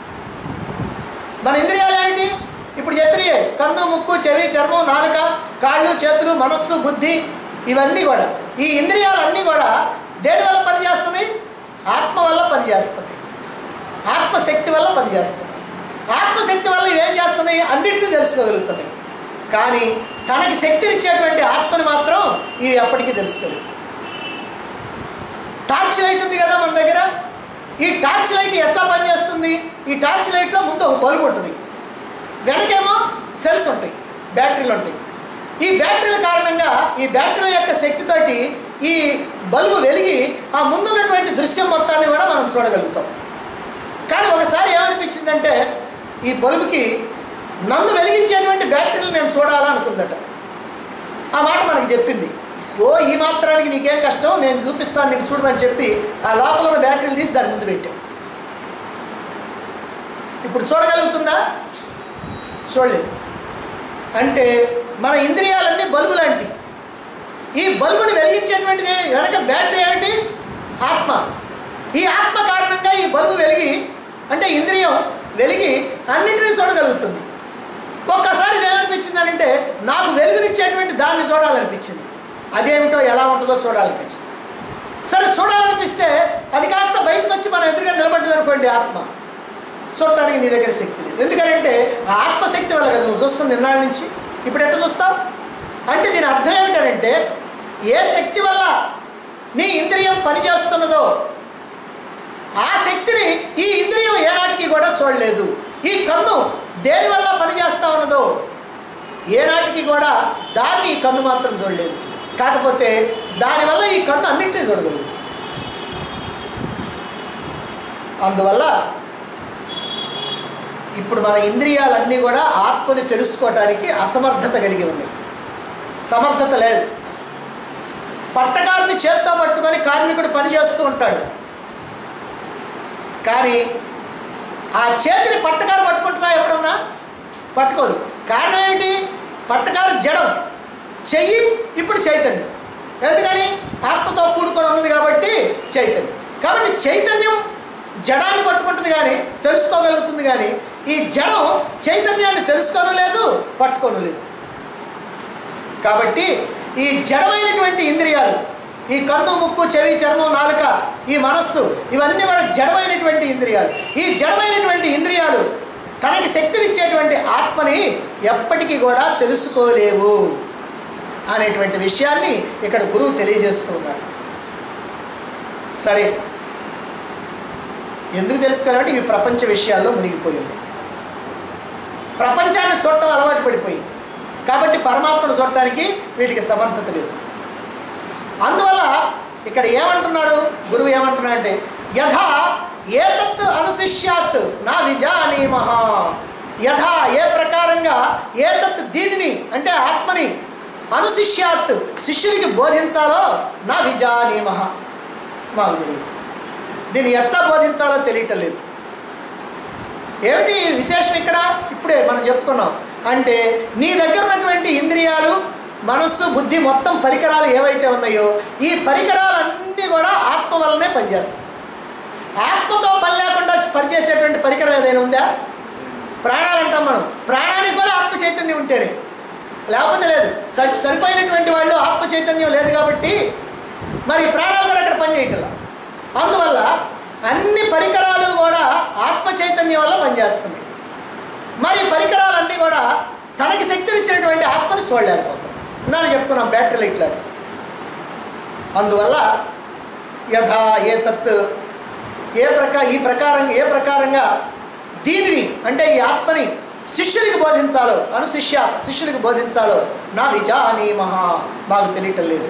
మన ఇంద్రియాలు ఏమిటి ఇప్పుడు చెప్పినయే కన్ను ముక్కు చెవి చర్మం నాలుక కాళ్ళు చేతులు మనస్సు బుద్ధి ఇవన్నీ కూడా ఈ ఇంద్రియాలన్నీ కూడా దేని వల్ల పనిచేస్తున్నాయి ఆత్మ వల్ల పనిచేస్తున్నాయి ఆత్మశక్తి వల్ల పనిచేస్తున్నాయి ఆత్మశక్తి వల్ల ఇవేం చేస్తున్నాయి అన్నింటినీ తెలుసుకోగలుగుతున్నాయి కానీ తనకి శక్తినిచ్చేటువంటి ఆత్మని మాత్రం ఇవి ఎప్పటికీ తెలుసుకోలేవు టార్చ్ లైట్ ఉంది కదా మన దగ్గర ఈ టార్చ్ లైట్ ఎట్లా పనిచేస్తుంది ఈ టార్చ్ లైట్లో ముందు ఒక బల్బు ఉంటుంది వెనకేమో సెల్స్ ఉంటాయి బ్యాటరీలు ఉంటాయి ఈ బ్యాటరీల కారణంగా ఈ బ్యాటరీ యొక్క శక్తితోటి ఈ బల్బు వెలిగి ఆ ముందున్నటువంటి దృశ్యం మొత్తాన్ని కూడా మనం చూడగలుగుతాం కానీ ఒకసారి ఏమనిపించిందంటే ఈ బల్బుకి నన్ను వెలిగించేటువంటి బ్యాటరీలు నేను చూడాలనుకుందట ఆ మాట మనకి చెప్పింది ఓ ఈ మాత్రానికి నీకేం కష్టం నేను చూపిస్తాను నీకు చూడమని చెప్పి ఆ లోపల ఉన్న బ్యాటరీలు తీసి దాని ముందు పెట్టాం ఇప్పుడు చూడగలుగుతుందా చూడలేదు అంటే మన ఇంద్రియాలన్నీ బల్బు లాంటి ఈ బల్బుని వెలిగించేటువంటిది వెనక బ్యాటరీ ఏమిటి ఆత్మ ఈ ఆత్మ కారణంగా ఈ బల్బు వెలిగి అంటే ఇంద్రియం వెలిగి అన్నింటినీ చూడగలుగుతుంది ఒక్కసారి ఇది ఏమనిపించింది అంటే నాకు వెలుగునిచ్చేటువంటి దాన్ని చూడాలనిపించింది అదేమిటో ఎలా ఉంటుందో చూడాలనిపించింది సరే చూడాలనిపిస్తే అది కాస్త బయటకు వచ్చి మన ఎదురుగా నిలబడ్డది అనుకోండి ఆత్మ చూడటానికి నీ దగ్గర శక్తి లేదు ఎందుకంటే ఆ ఆత్మశక్తి వల్ల కదా నువ్వు చూస్తుంది నిన్నాళ్ళ నుంచి ఇప్పుడు ఎట్లా చూస్తావు అంటే దీని అర్థం ఏమిటంటే ఏ శక్తి వల్ల నీ ఇంద్రియం పనిచేస్తున్నదో ఆ శక్తిని ఈ ఇంద్రియం ఏనాటికి కూడా చూడలేదు ఈ కన్ను దేని వల్ల పనిచేస్తా ఉన్నదో ఏనాటికి కూడా దాన్ని ఈ కన్ను మాత్రం చూడలేదు కాకపోతే దానివల్ల ఈ కన్ను అన్నింటినీ చూడగలదు అందువల్ల ఇప్పుడు మన ఇంద్రియాలన్నీ కూడా ఆత్మని తెలుసుకోవటానికి అసమర్థత కలిగి ఉన్నాయి సమర్థత లేదు పట్టకారుని చేత్తో పట్టుకొని కార్మికుడు పనిచేస్తూ ఉంటాడు కానీ ఆ చేతిని పట్టకారు పట్టుకుంటుందా ఎప్పుడన్నా పట్టుకోదు కారణం ఏంటి పట్టకారు జడం చెయ్యి ఇప్పుడు చైతన్యం ఎందుకని ఆత్మతో కూడుకొని ఉన్నది కాబట్టి చైతన్యం కాబట్టి చైతన్యం జడాన్ని పట్టుకుంటుంది కానీ తెలుసుకోగలుగుతుంది కానీ ఈ జడం చైతన్యాన్ని తెలుసుకోను లేదు పట్టుకోను లేదు కాబట్టి ఈ జడమైనటువంటి ఇంద్రియాలు ఈ కన్ను ముక్కు చెవి చర్మం నాలుక ఈ మనస్సు ఇవన్నీ కూడా జడమైనటువంటి ఇంద్రియాలు ఈ జడమైనటువంటి ఇంద్రియాలు తనకి శక్తినిచ్చేటువంటి ఆత్మని ఎప్పటికీ కూడా తెలుసుకోలేవు అనేటువంటి విషయాన్ని ఇక్కడ గురువు తెలియజేస్తూ ఉన్నాడు సరే ఎందుకు తెలుసుకోవాలంటే ఇవి ప్రపంచ విషయాల్లో మునిగిపోయింది ప్రపంచాన్ని చూడటం అలవాటు పడిపోయింది కాబట్టి పరమాత్మను చూడటానికి వీటికి సమర్థత లేదు అందువల్ల ఇక్కడ ఏమంటున్నారు గురువు ఏమంటున్నా అంటే యథా ఏతత్ అనుశిష్యాత్ నా విజానీమహ యథా ఏ ప్రకారంగా ఏతత్ దీనిని అంటే ఆత్మని అనుశిష్యాత్ శిష్యునికి బోధించాలో నా విజానీమహ మాకు తెలియదు దీన్ని ఎట్లా బోధించాలో తెలియటం లేదు ఏమిటి విశేషం ఇక్కడ ఇప్పుడే మనం చెప్పుకున్నాం అంటే నీ దగ్గర ఉన్నటువంటి ఇంద్రియాలు మనస్సు బుద్ధి మొత్తం పరికరాలు ఏవైతే ఉన్నాయో ఈ పరికరాలన్నీ కూడా ఆత్మ ఆత్మ వల్లనే పనిచేస్తుంది ఆత్మతో పని లేకుండా పనిచేసేటువంటి పరికరం ఏదైనా ఉందా ప్రాణాలు అంటాం మనం ప్రాణానికి కూడా ఆత్మ చైతన్యం ఉంటేనే లేకపోతే లేదు చని చనిపోయినటువంటి వాళ్ళు ఆత్మ చైతన్యం లేదు కాబట్టి మరి ప్రాణాలు కూడా అక్కడ పనిచేయటం అందువల్ల అన్ని పరికరాలు కూడా ఆత్మ చైతన్యం వల్ల పనిచేస్తున్నాయి మరి ఈ పరికరాలన్నీ కూడా తనకి శక్తినిచ్చినటువంటి ఆత్మను చూడలేకపోతున్నాం ఇందాక చెప్పుకున్నాం బ్యాటరీ లైట్లు అని. అందువల్ల యథా ఏ తత్ ఏ ప్రకా ఈ ప్రకారం ఏ ప్రకారంగా దీనిని అంటే ఈ ఆత్మని శిష్యునికి బోధించాలో అనుశిష్య శిష్యునికి బోధించాలో నా విజాని మహా మాకు తెలియటం లేదు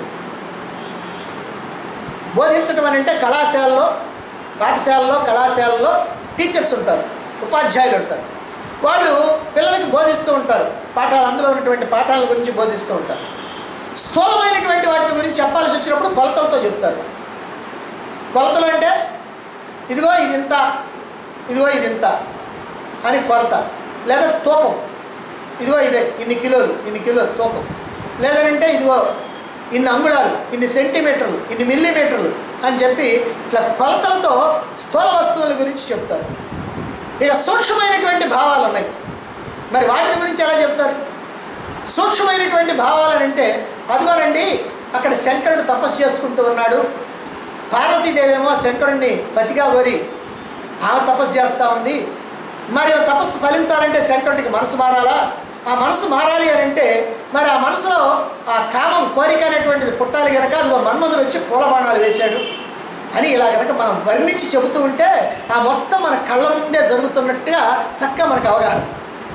బోధించడం అని అంటే కళాశాలలో పాఠశాలలో కళాశాలలో టీచర్స్ ఉంటారు ఉపాధ్యాయులు ఉంటారు వాళ్ళు పిల్లలకి బోధిస్తూ ఉంటారు పాఠాలు అందులో ఉన్నటువంటి పాఠాల గురించి బోధిస్తూ ఉంటారు స్థూలమైనటువంటి వాటి గురించి చెప్పాల్సి వచ్చినప్పుడు కొలతలతో చెప్తారు కొలతలు అంటే ఇదిగో ఇది ఇంత ఇదిగో ఇది ఇంత అని కొలత లేదా తూకం ఇదిగో ఇదే ఇన్ని కిలోలు ఇన్ని కిలోలు తూకం లేదనంటే ఇదిగో ఇన్ని అంగుళాలు ఇన్ని సెంటీమీటర్లు ఇన్ని మిల్లీమీటర్లు అని చెప్పి ఇట్లా కొలతలతో స్థూల వస్తువుల గురించి చెప్తారు ఇక సూక్ష్మమైనటువంటి భావాలు ఉన్నాయి మరి వాటిని గురించి ఎలా చెప్తారు సూక్ష్మమైనటువంటి భావాలు అని అంటే అదిగోనండి అక్కడ శంకరుడు తపస్సు చేసుకుంటూ ఉన్నాడు పార్వతీదేవి ఏమో శంకరుణ్ణి పతిగా కోరి ఆమె తపస్సు చేస్తూ ఉంది మరి ఆ తపస్సు ఫలించాలంటే శంకరుడికి మనసు మారాలా ఆ మనసు మారాలి అని అంటే మరి ఆ మనసులో ఆ కామం కోరిక అనేటువంటిది పుట్టాలి కనుక అదిగో మన్మధుడు వచ్చి పూలబాణాలు వేశాడు అని ఇలా కనుక మనం వర్ణించి చెబుతూ ఉంటే ఆ మొత్తం మన కళ్ళ ముందే జరుగుతున్నట్టుగా చక్కగా మనకు అవగాహన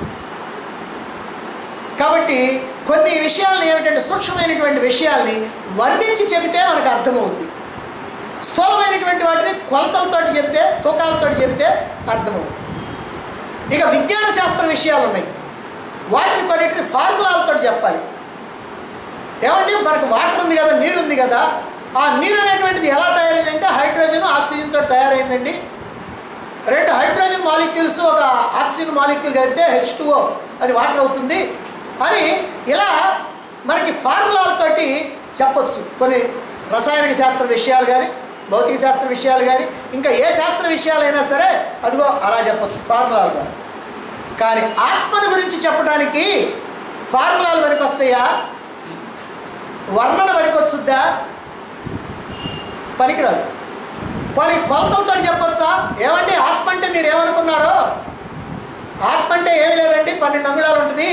కాబట్టి కొన్ని విషయాలను ఏమిటంటే సూక్ష్మమైనటువంటి విషయాల్ని వర్ణించి చెబితే మనకు అర్థమవుద్ది స్థూలమైనటువంటి వాటిని కొలతలతోటి చెబితే తూకాలతోటి చెబితే అర్థమవుతుంది ఇక విజ్ఞాన శాస్త్ర విషయాలు ఉన్నాయి వాటిని కొన్నిటిని ఫార్ములాలతో చెప్పాలి ఏమంటే మనకు వాటర్ ఉంది కదా నీరు ఉంది కదా ఆ నీరు అనేటువంటిది ఎలా తయారైందంటే హైడ్రోజన్ ఆక్సిజన్ తోటి తయారైందండి రెండు హైడ్రోజన్ మాలిక్యూల్స్ ఒక ఆక్సిజన్ మాలిక్యూల్ కలిపితే హెచ్ అది వాటర్ అవుతుంది అని ఇలా మనకి ఫార్ములాలతోటి చెప్పొచ్చు కొన్ని రసాయనిక శాస్త్ర విషయాలు కానీ భౌతిక శాస్త్ర విషయాలు కానీ ఇంకా ఏ శాస్త్ర విషయాలైనా సరే అదిగో అలా చెప్పొచ్చు ఫార్ములాల ద్వారా కానీ ఆత్మను గురించి చెప్పడానికి ఫార్ములాలు పనికొస్తాయా వర్ణన పనికొచ్చుద్దా పనికిరాదు పోనీ కొలతలతో చెప్పొచ్చా ఏమండి ఆత్మ అంటే మీరు ఏమనుకున్నారో ఆత్మ అంటే ఏమి లేదండి పన్నెండు అంగుళాలు ఉంటుంది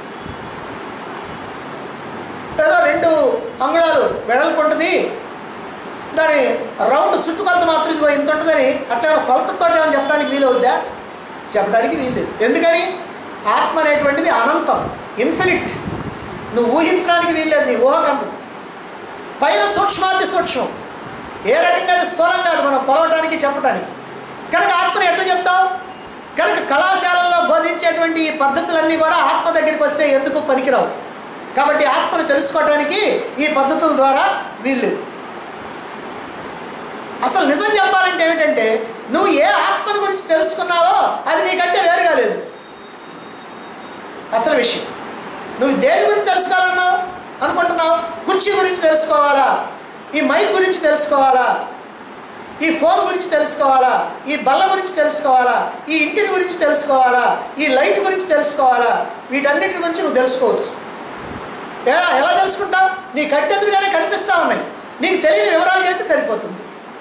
ఏదో రెండు అంగుళాలు వెడల్పు ఉంటుంది దాని రౌండ్ చుట్టుకొలత మాత్రం ఇదిగో ఇంత ఉంటుందని అట్లా కొలతతో ఏమైనా చెప్పడానికి వీలవుద్దా చెప్పడానికి వీల్లేదు ఎందుకని ఆత్మ అనేటువంటిది అనంతం ఇన్ఫినిట్ నువ్వు ఊహించడానికి వీల్లేదు నీ ఊహకందదు పైన సూక్ష్మాతి సూక్ష్మం ఏ రకంగా అది స్థూలం కాదు మనం కొలవడానికి చెప్పడానికి కనుక ఆత్మని ఎట్లా చెప్తావు కనుక కళాశాలల్లో బోధించేటువంటి ఈ పద్ధతులన్నీ కూడా ఆత్మ దగ్గరికి వస్తే ఎందుకు పనికిరావు కాబట్టి ఆత్మను తెలుసుకోవడానికి ఈ పద్ధతుల ద్వారా వీల్లేదు అసలు నిజం చెప్పాలంటే ఏమిటంటే నువ్వు ఏ ఆత్మను గురించి తెలుసుకున్నావో అది నీకంటే వేరుగా లేదు అసలు విషయం నువ్వు దేని గురించి తెలుసుకోవాలన్నావు అనుకుంటున్నావు కుర్చీ గురించి తెలుసుకోవాలా ఈ మైక్ గురించి తెలుసుకోవాలా ఈ ఫోన్ గురించి తెలుసుకోవాలా ఈ బల్ల గురించి తెలుసుకోవాలా ఈ ఇంటిని గురించి తెలుసుకోవాలా ఈ లైట్ గురించి తెలుసుకోవాలా వీటన్నిటి గురించి నువ్వు తెలుసుకోవచ్చు ఎలా ఎలా తెలుసుకుంటావు నీ కట్టెదురుగానే కనిపిస్తూ ఉన్నాయి నీకు తెలియని వివరాలు చేస్తే సరిపోతుంది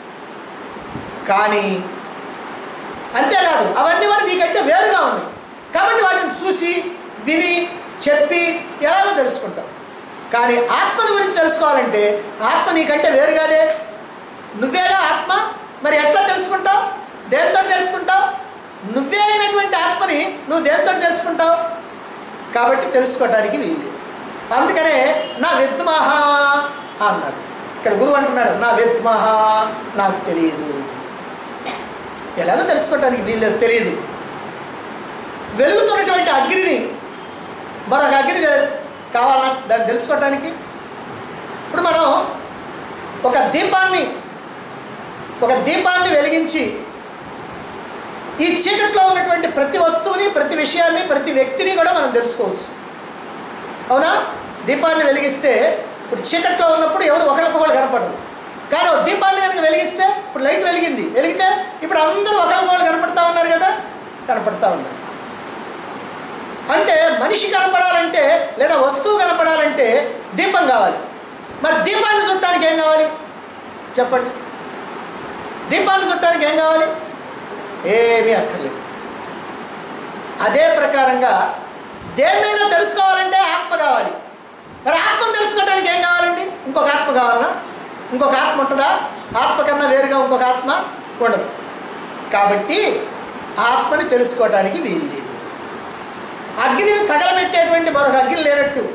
కానీ అంతేకాదు అవన్నీ కూడా నీకంటే వేరుగా ఉన్నాయి కాబట్టి వాటిని చూసి విని చెప్పి ఎలాగో తెలుసుకుంటాం కానీ ఆత్మను గురించి తెలుసుకోవాలంటే ఆత్మ నీకంటే వేరుగాదే నువ్వేగా ఆత్మ మరి ఎట్లా తెలుసుకుంటావు దేంతో తెలుసుకుంటావు నువ్వే అయినటువంటి ఆత్మని నువ్వు దేంతో తెలుసుకుంటావు కాబట్టి తెలుసుకోవటానికి వీలు అందుకనే నా విద్మహ అన్నారు ఇక్కడ గురువు అంటున్నాడు నా విద్మహ నాకు తెలియదు ఎలాగో తెలుసుకోవటానికి వీల్లేదు తెలియదు వెలుగుతున్నటువంటి అగ్నిని మరొక అగ్ని తె- కావాలా దాన్ని తెలుసుకోవటానికి ఇప్పుడు మనం ఒక దీపాన్ని ఒక దీపాన్ని వెలిగించి ఈ చీకట్లో ఉన్నటువంటి ప్రతి వస్తువుని ప్రతి విషయాన్ని ప్రతి వ్యక్తిని కూడా మనం తెలుసుకోవచ్చు అవునా దీపాన్ని వెలిగిస్తే ఇప్పుడు చీకట్లో ఉన్నప్పుడు ఎవరు ఒకరికొకరు కనపడరు కానీ ఒక దీపాన్ని కనుక వెలిగి వెలిగిస్తే ఇప్పుడు లైట్ వెలిగింది వెలిగితే ఇప్పుడు అందరూ ఒకరికొకరు కనపడతా ఉన్నారు కదా కనపడతా ఉన్నారు అంటే మనిషి కనపడాలంటే లేదా వస్తువు కనపడాలంటే దీపం కావాలి మరి దీపాన్ని చుట్టానికి ఏం కావాలి చెప్పండి దీపాన్ని చుట్టానికి ఏం కావాలి ఏమీ అక్కర్లేదు అదే ప్రకారంగా దేన్నైనా తెలుసుకోవాలంటే ఆత్మ కావాలి మరి ఆత్మను తెలుసుకోవడానికి ఏం కావాలండి ఇంకొక ఆత్మ కావాలనా ఇంకొక ఆత్మ ఉంటుందా ఆత్మ కన్నా వేరుగా ఇంకొక ఆత్మ ఉండదు కాబట్టి ఆత్మని తెలుసుకోవడానికి వీలు లేదు అగ్నిని తగలబెట్టేటువంటి మరొక అగ్ని లేనట్టు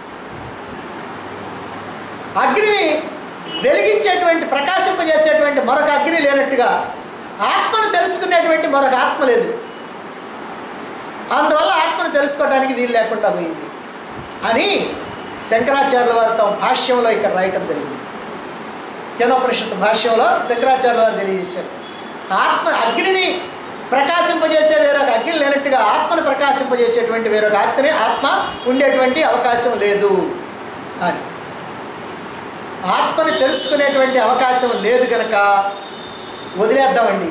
అగ్నిని వెలిగించేటువంటి ప్రకాశింపజేసేటువంటి మరొక అగ్ని లేనట్టుగా ఆత్మను తెలుసుకునేటువంటి మరొక ఆత్మ లేదు అందువల్ల ఆత్మను తెలుసుకోవడానికి వీలు లేకుండా పోయింది అని శంకరాచార్యుల వారు తమ భాష్యంలో ఇక్కడ రాయటం జరిగింది కేనోపనిషత్తు భాష్యంలో శంకరాచార్యుల వారు తెలియజేశారు ఆత్మ అగ్నిని ప్రకాశింపజేసే వేరొక అగ్ని లేనట్టుగా ఆత్మను ప్రకాశింపజేసేటువంటి వేరొక ఆత్మని ఆత్మ ఉండేటువంటి అవకాశం లేదు అని ఆత్మని తెలుసుకునేటువంటి అవకాశం లేదు కనుక వదిలేద్దామండి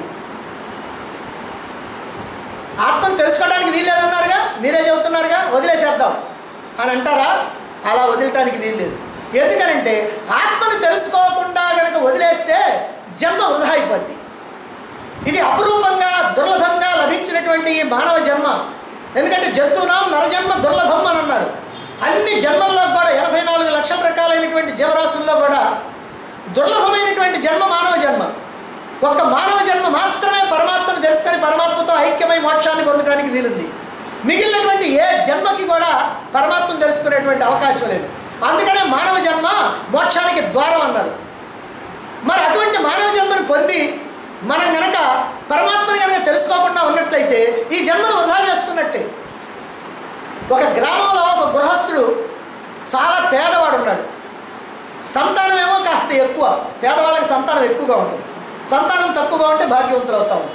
ఆత్మను తెలుసుకోవడానికి వీల్లేదన్నారుగా మీరే చెబుతున్నారుగా వదిలేసేద్దాం అని అంటారా అలా వదిలటానికి వీల్లేదు ఎందుకనంటే ఆత్మను తెలుసుకోకుండా కనుక వదిలేస్తే జన్మ వృధా అయిపోద్ది ఇది అపురూపంగా దుర్లభంగా లభించినటువంటి ఈ మానవ జన్మ ఎందుకంటే జంతువునాం నరజన్మ దుర్లభం అని అన్నారు అన్ని జన్మల్లో కూడా ఎనభై నాలుగు లక్షల రకాలైనటువంటి జీవరాశుల్లో కూడా దుర్లభమైనటువంటి జన్మ మానవ జన్మ ఒక్క మానవ జన్మ మాత్రమే పరమాత్మను తెలుసుకొని పరమాత్మతో ఐక్యమై మోక్షాన్ని పొందడానికి వీలుంది మిగిలినటువంటి ఏ జన్మకి కూడా పరమాత్మను తెలుసుకునేటువంటి అవకాశం లేదు అందుకనే మానవ జన్మ మోక్షానికి ద్వారం అన్నారు మరి అటువంటి మానవ జన్మను పొంది మనం గనక పరమాత్మని కనుక తెలుసుకోకుండా ఉన్నట్లయితే ఈ జన్మను వృధా చేసుకున్నట్టే ఒక గ్రామంలో ఒక గృహస్థుడు చాలా పేదవాడు ఉన్నాడు సంతానం ఏమో కాస్త ఎక్కువ పేదవాళ్ళకి సంతానం ఎక్కువగా ఉంటుంది సంతానం తక్కువగా ఉంటే భాగ్యవంతులు అవుతూ ఉంటారు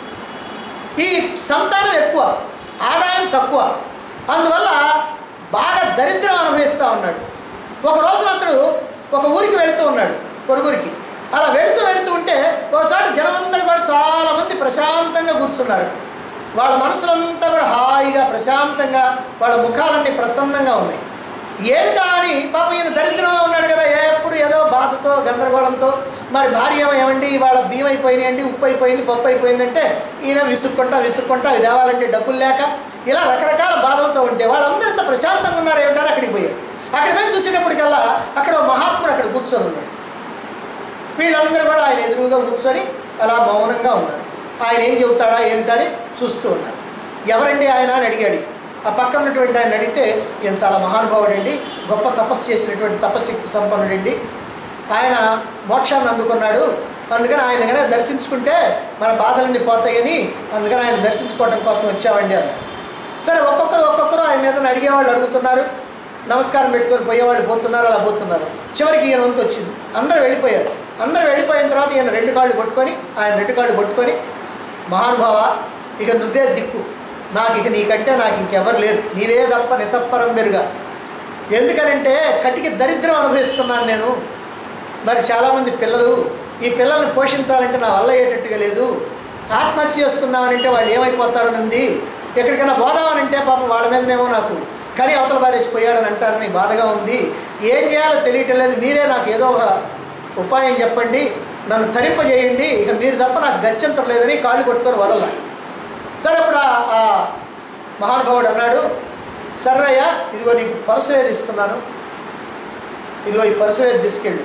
ఈ సంతానం ఎక్కువ ఆదాయం తక్కువ అందువల్ల బాగా దరిద్రం అనుభవిస్తూ ఉన్నాడు ఒక రోజున అతడు ఒక ఊరికి వెళుతూ ఉన్నాడు పొరుగురికి అలా వెళుతూ వెళుతూ ఉంటే ఒక చోట జనమందరూ కూడా చాలామంది ప్రశాంతంగా కూర్చున్నారు వాళ్ళ మనసులంతా కూడా హాయిగా ప్రశాంతంగా వాళ్ళ ముఖాలన్నీ ప్రసన్నంగా ఉన్నాయి ఏమిటా అని పాపం ఈయన దరిద్రంలో ఉన్నాడు కదా ఎప్పుడు ఏదో బాధతో గందరగోళంతో మరి భార్య ఏమో ఏమండి వాళ్ళ బియ్యం అయిపోయినాయండి ఉప్పు అయిపోయింది పప్పు అయిపోయిందంటే ఈయన విసుక్కుంటా విసుక్కుంటా అవి తేవాలంటే డబ్బులు లేక ఇలా రకరకాల బాధలతో ఉంటే వాళ్ళందరూ ఇంత ప్రశాంతంగా ఉన్నారు ఏమిటారు అక్కడికి పోయారు అక్కడ పోయి చూసేటప్పటికల్లా అక్కడ ఒక మహాత్ముడు అక్కడ కూర్చొని ఉన్నాడు వీళ్ళందరూ కూడా ఆయన ఎదురుగా కూర్చొని అలా మౌనంగా ఉన్నారు ఆయన ఏం చెబుతాడా ఏమిటని చూస్తూ ఉన్నారు ఎవరండి ఆయన అని అడిగాడు ఆ పక్కన ఉన్నటువంటి ఆయన అడిగితే ఈయన చాలా మహానుభావుడండి గొప్ప తపస్సు చేసినటువంటి తపశక్తి సంపన్నుడండి ఆయన మోక్షాన్ని అందుకున్నాడు అందుకని ఆయన కనుక దర్శించుకుంటే మన బాధలన్నీ పోతాయని అందుకని ఆయన దర్శించుకోవడం కోసం వచ్చామండి అన్నారు సరే ఒక్కొక్కరు ఒక్కొక్కరు ఆయన మీద అడిగేవాళ్ళు అడుగుతున్నారు నమస్కారం పెట్టుకొని పోయేవాళ్ళు పోతున్నారు అలా పోతున్నారు చివరికి ఈయన వంతు వచ్చింది అందరూ వెళ్ళిపోయారు అందరూ వెళ్ళిపోయిన తర్వాత ఈయన రెండు కాళ్ళు పట్టుకొని ఆయన రెండు కాళ్ళు పట్టుకొని మహానుభావ ఇక నువ్వే దిక్కు నాకు ఇక నీకంటే నాకు ఇంకెవరు లేరు నీవే తప్ప నితప్పరం మెరుగా ఎందుకనంటే కటికి దరిద్రం అనుభవిస్తున్నాను నేను మరి చాలామంది పిల్లలు ఈ పిల్లల్ని పోషించాలంటే నా వల్ల అయ్యేటట్టుగా లేదు ఆత్మహత్య చేసుకుందామనంటే వాళ్ళు ఏమైపోతారని ఉంది ఎక్కడికైనా పోదామనంటే పాపం వాళ్ళ మీదనేమో నాకు కానీ అవతల బారేసిపోయాడని అంటారని బాధగా ఉంది ఏం చేయాలో తెలియటం లేదు మీరే నాకు ఏదో ఒక ఉపాయం చెప్పండి నన్ను తరింపజేయండి ఇక మీరు తప్ప నాకు గత్యంతరం లేదని కాళ్ళు కొట్టుకొని వదలాలి సరే అప్పుడు ఆ- ఆ మహానుభావుడు అన్నాడు సర్రయ్య ఇదిగో నీకు పరశువేది ఇస్తున్నాను ఇదిగో ఈ పరశువేది తీసుకెళ్ళి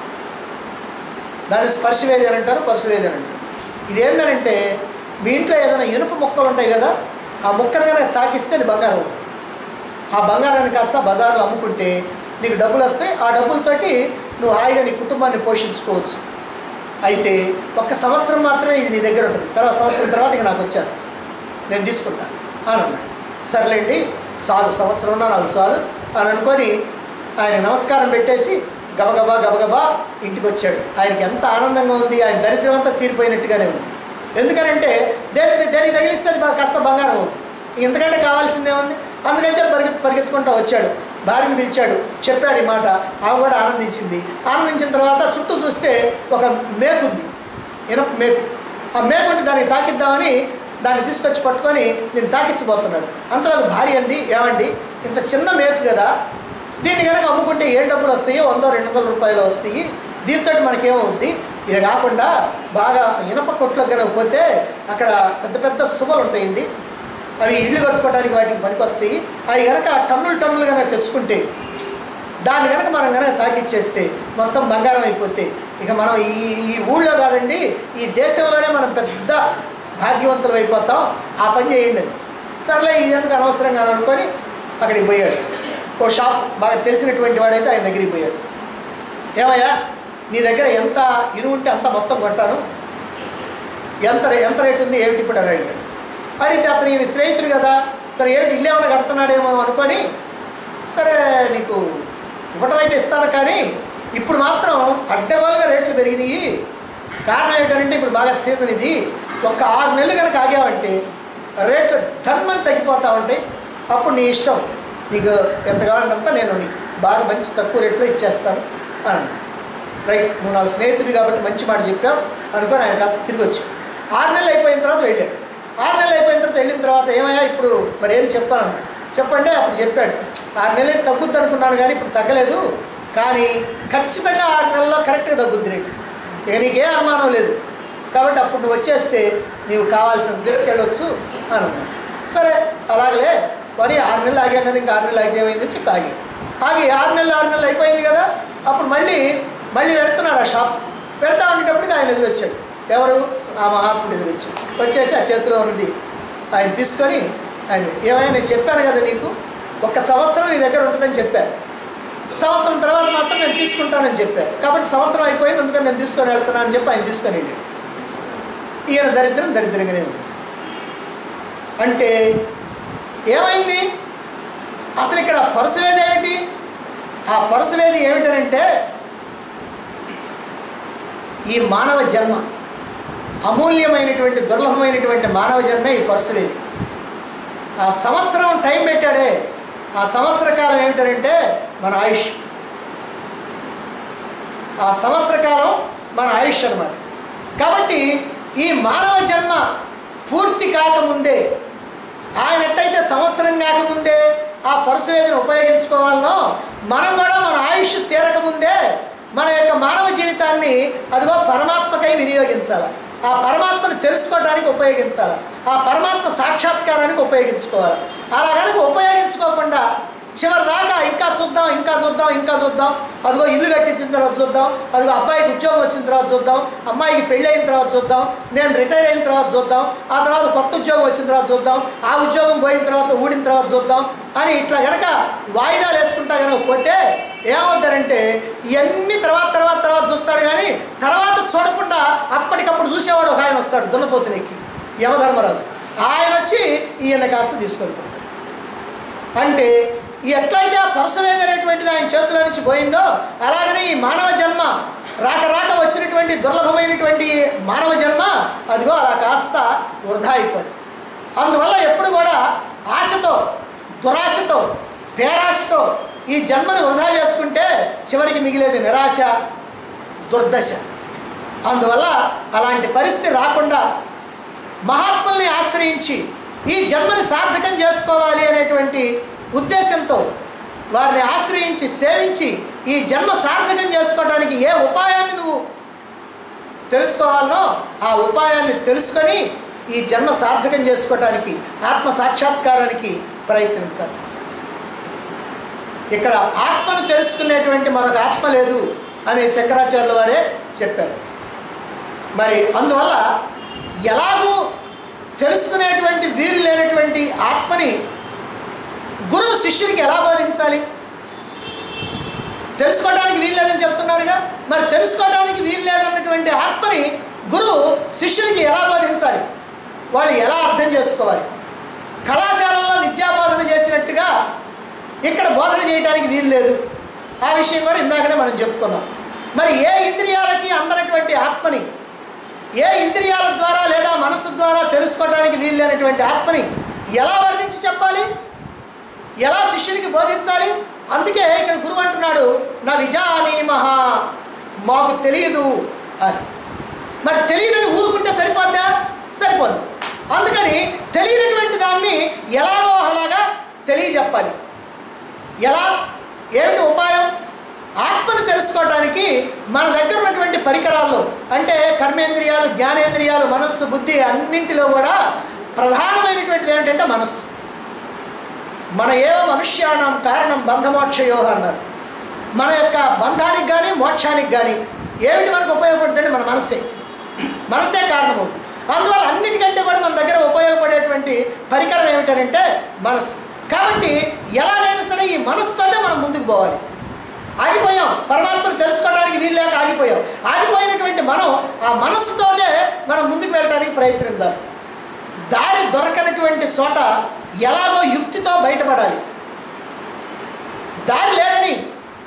దాన్ని స్పర్శవేది అని అంటారు పరశువేది అని అంటారు ఇదేంటంటే మీ ఇంట్లో ఏదైనా ఇనుప ముక్కలు ఉంటాయి కదా ఆ ముక్కను కనుక తాకిస్తే అది బంగారం అవుతుంది ఆ బంగారాన్ని కాస్త బజార్లో అమ్ముకుంటే నీకు డబ్బులు వస్తాయి ఆ డబ్బులతోటి నువ్వు హాయిగా నీ కుటుంబాన్ని పోషించుకోవచ్చు అయితే ఒక్క సంవత్సరం మాత్రమే ఇది నీ దగ్గర ఉంటుంది తర్వాత సంవత్సరం తర్వాత ఇక నాకు వచ్చేస్తుంది నేను తీసుకుంటాను అని అన్నాడు సర్లేండి చాలు సంవత్సరం ఉన్నా నాకు చాలు అని అనుకొని ఆయన నమస్కారం పెట్టేసి గబగబా గబగబా ఇంటికి వచ్చాడు ఆయనకి ఎంత ఆనందంగా ఉంది ఆయన దరిద్రం అంతా తీరిపోయినట్టుగానే ఉంది ఎందుకనంటే దేని దేనికి తగిలిస్తే అది బాగా కాస్త బంగారం అవుతుంది ఇంతకంటే కావాల్సిందే ఉంది అందుకని చెప్పి పరిగెత్తు పరిగెత్తుకుంటూ వచ్చాడు భార్యను పిలిచాడు చెప్పాడు ఈ మాట ఆమె కూడా ఆనందించింది ఆనందించిన తర్వాత చుట్టూ చూస్తే ఒక మేకుంది ఇనప మేకు ఆ మేకుంటే దానికి తాకిద్దామని దాన్ని తీసుకొచ్చి పట్టుకొని నేను తాకించబోతున్నాడు అంతలో ఒక భార్య అంది ఏమండి ఇంత చిన్న మేకు కదా దీన్ని కనుక అమ్ముకుంటే ఏం డబ్బులు వస్తాయి వందో రెండు వందల రూపాయలు వస్తాయి దీంతో మనకేమవుద్ది ఇది కాకుండా బాగా ఇనప కొట్లకు కనుక పోతే అక్కడ పెద్ద పెద్ద సువలు ఉంటాయండి అవి ఇల్లు కట్టుకోవడానికి వాటికి పనికొస్తాయి అవి కనుక టన్నులు టన్నులు కనుక తెచ్చుకుంటే దాన్ని కనుక మనం కనుక తాకిచ్చేస్తే మొత్తం బంగారం అయిపోతే ఇక మనం ఈ ఈ ఊళ్ళో కాదండి ఈ దేశంలోనే మనం పెద్ద భాగ్యవంతులు అయిపోతాం ఆ పని చేయండి అని సర్లే ఇది ఎందుకు అనవసరంగా అని అనుకొని అక్కడికి పోయాడు ఓ షాప్ బాగా తెలిసినటువంటి వాడైతే ఆయన దగ్గరికి పోయాడు ఏమయ్యా నీ దగ్గర ఎంత ఇరువు ఉంటే అంత మొత్తం కొంటాను ఎంత రే- ఎంత రేటు ఉంది ఏమిటి ఇప్పుడు అని అడిగాడు అడిగితే అతను ఈయన స్నేహితుడు కదా సరే ఏంటి ఇల్లు ఏమైనా కడుతున్నాడేమో అనుకొని సరే నీకు ఇవ్వటం అయితే ఇస్తాను కానీ ఇప్పుడు మాత్రం అడ్డగోలుగా రేట్లు పెరిగినాయి కారణం ఏంటంటే ఇప్పుడు బాగా సీజన్ ఇది ఒక ఆరు నెలలు కనుక ఆగావంటే రేట్లు ధర్మం తగ్గిపోతూ ఉంటాయి అప్పుడు నీ ఇష్టం నీకు ఎంత కావాలంటే అంత నేను నీకు బాగా మంచి తక్కువ రేట్లో ఇచ్చేస్తాను అని అన్నాడు. రైట్ నువ్వు నాకు స్నేహితుడి కాబట్టి మంచి మాట చెప్పావు అనుకొని ఆయన కాస్త తిరిగి వచ్చావు ఆరు నెలలు అయిపోయిన తర్వాత వెళ్ళాడు ఆరు నెలలు అయిపోయిన తర్వాత వెళ్ళిన తర్వాత ఏమయ్యా ఇప్పుడు మరి ఏం చెప్పాను చెప్పండి అప్పుడు చెప్పాడు ఆరు నెలలు తగ్గుద్ది అనుకున్నాను కానీ ఇప్పుడు తగ్గలేదు కానీ ఖచ్చితంగా ఆరు నెలల్లో కరెక్ట్గా తగ్గుద్ది రేటు ఇక నీకే అనుమానం లేదు కాబట్టి అప్పుడు నువ్వు వచ్చేస్తే నీవు కావాల్సిన తీసుకెళ్ళొచ్చు అని అన్నాడు సరే అలాగలే మరి ఆరు నెలలు ఆగాం కదా ఇంకా ఆరు నెలలు ఆగితే ఏమైందని చెప్పి ఆగి ఆగి ఆరు నెలలు ఆరు నెలలు అయిపోయింది కదా అప్పుడు మళ్ళీ మళ్ళీ వెళ్తున్నాడు ఆ షాప్ వెళ్తా ఉండేటప్పటికి ఆయన ఎదురొచ్చాడు ఎవరు ఆ మహాత్ముడు ఎదురొచ్చాడు వచ్చేసి ఆ చేతిలో ఉన్నది ఆయన తీసుకొని ఆయన ఏమైనా నేను చెప్పాను కదా నీకు ఒక సంవత్సరం నీ దగ్గర ఉంటుందని చెప్పాను సంవత్సరం తర్వాత మాత్రం నేను తీసుకుంటానని చెప్పాను కాబట్టి సంవత్సరం అయిపోయింది అందుకని నేను తీసుకొని వెళ్తున్నాను అని చెప్పి ఆయన తీసుకొని వెళ్ళాడు ఈయన దరిద్రం దరిద్రంగానే ఉంది అంటే ఏమైంది అసలు ఇక్కడ పరుసవేది ఏమిటి ఆ పరుసవేది ఏమిటనంటే ఈ మానవ జన్మ అమూల్యమైనటువంటి దుర్లభమైనటువంటి మానవ జన్మే ఈ పరుసవేది ఆ సంవత్సరం టైం పెట్టాడే ఆ సంవత్సర కాలం ఏమిటనంటే మన ఆయుష్ ఆ సంవత్సర కాలం మన ఆయుష్ అన్నమాట కాబట్టి ఈ మానవ జన్మ పూర్తి కాకముందే ఆయన ఎట్టయితే సంవత్సరం కాకముందే ఆ పరశువేదిని ఉపయోగించుకోవాలనో మనం కూడా మన ఆయుష్ తీరకముందే మన యొక్క మానవ జీవితాన్ని అదిగో పరమాత్మకై వినియోగించాలి ఆ పరమాత్మను తెలుసుకోవడానికి ఉపయోగించాలి ఆ పరమాత్మ సాక్షాత్కారానికి ఉపయోగించుకోవాలి అలా కనుక ఉపయోగించుకోకుండా చివరి దాకా ఇంకా చూద్దాం ఇంకా చూద్దాం ఇంకా చూద్దాం అదిగో ఇల్లు కట్టించిన తర్వాత చూద్దాం అదిగో అబ్బాయికి ఉద్యోగం వచ్చిన తర్వాత చూద్దాం అమ్మాయికి పెళ్ళి అయిన తర్వాత చూద్దాం నేను రిటైర్ అయిన తర్వాత చూద్దాం ఆ తర్వాత కొత్త ఉద్యోగం వచ్చిన తర్వాత చూద్దాం ఆ ఉద్యోగం పోయిన తర్వాత ఊడిన తర్వాత చూద్దాం అని ఇట్లా కనుక వాయిదాలు వేసుకుంటా కనుక పోతే ఏమవుతారంటే ఇవన్నీ తర్వాత తర్వాత తర్వాత చూస్తాడు కానీ తర్వాత చూడకుండా అప్పటికప్పుడు చూసేవాడు ఒక ఆయన వస్తాడు దున్నపోతునికి యమధర్మరాజు ఆయన వచ్చి ఈయన కాస్త తీసుకొని పోతాడు అంటే ఈ ఎట్లయితే ఆ పరసవేది అనేటువంటిది ఆయన చేతిలో నుంచి పోయిందో అలాగనే ఈ మానవ జన్మ రాక రాక వచ్చినటువంటి దుర్లభమైనటువంటి మానవ జన్మ అదిగో అలా కాస్త వృధా అయిపోద్ది అందువల్ల ఎప్పుడు కూడా ఆశతో దురాశతో పేరాశతో ఈ జన్మని వృధా చేసుకుంటే చివరికి మిగిలేది నిరాశ దుర్దశ అందువల్ల అలాంటి పరిస్థితి రాకుండా మహాత్ముల్ని ఆశ్రయించి ఈ జన్మని సార్థకం చేసుకోవాలి అనేటువంటి ఉద్దేశంతో వారిని ఆశ్రయించి సేవించి ఈ జన్మ సార్థకం చేసుకోవడానికి ఏ ఉపాయాన్ని నువ్వు తెలుసుకోవాలనో ఆ ఉపాయాన్ని తెలుసుకొని ఈ జన్మ సార్థకం చేసుకోవడానికి ఆత్మ సాక్షాత్కారానికి ప్రయత్నించాలి ఇక్కడ ఆత్మను తెలుసుకునేటువంటి మనకు ఆత్మ లేదు అని శంకరాచార్యుల వారే చెప్పారు మరి అందువల్ల ఎలాగూ తెలుసుకునేటువంటి వీలు లేనటువంటి ఆత్మని గురువు శిష్యుడికి ఎలా బోధించాలి తెలుసుకోవడానికి వీలు లేదని చెప్తున్నారుగా మరి తెలుసుకోవడానికి వీలు లేదన్నటువంటి ఆత్మని గురువు శిష్యులకి ఎలా బోధించాలి వాళ్ళు ఎలా అర్థం చేసుకోవాలి కళాశాలల్లో విద్యాబోధన చేసినట్టుగా ఇక్కడ బోధన చేయడానికి వీలు లేదు ఆ విషయం కూడా ఇందాకనే మనం చెప్పుకున్నాం మరి ఏ ఇంద్రియాలకి అందనటువంటి ఆత్మని ఏ ఇంద్రియాల ద్వారా లేదా మనస్సు ద్వారా తెలుసుకోవడానికి వీలు లేనటువంటి ఆత్మని ఎలా వర్ణించి చెప్పాలి ఎలా శిష్యునికి బోధించాలి అందుకే ఇక్కడ గురువు అంటున్నాడు నా విజానీమహ మాకు తెలియదు అని మరి తెలియదని ఊరుకుంటే సరిపోద్దా సరిపోదు అందుకని తెలియనటువంటి దాన్ని ఎలాగో అలాగా తెలియజెప్పాలి ఎలా ఏమిటి ఉపాయం ఆత్మను తెలుసుకోవడానికి మన దగ్గర ఉన్నటువంటి పరికరాల్లో అంటే కర్మేంద్రియాలు జ్ఞానేంద్రియాలు మనస్సు బుద్ధి అన్నింటిలో కూడా ప్రధానమైనటువంటిది ఏమిటంటే మనస్సు మన ఏవ మనుష్యానం కారణం బంధమోక్షయో అన్నారు మన యొక్క బంధానికి కానీ మోక్షానికి కానీ ఏమిటి మనకు ఉపయోగపడుతుంది మన మనస్సే మనస్సే కారణమవుతుంది అందువల్ల అన్నిటికంటే కూడా మన దగ్గర ఉపయోగపడేటువంటి పరికరం ఏమిటనంటే మనస్సు కాబట్టి ఎలాగైనా సరే ఈ మనస్సుతోనే మనం ముందుకు పోవాలి ఆగిపోయాం పరమాత్మను తెలుసుకోవడానికి వీలు లేక ఆగిపోయాం ఆగిపోయినటువంటి మనం ఆ మనస్సుతోనే మనం ముందుకు వెళ్ళడానికి ప్రయత్నించాలి దారి దొరకనటువంటి చోట ఎలాగో యుక్తితో బయటపడాలి దారి లేదని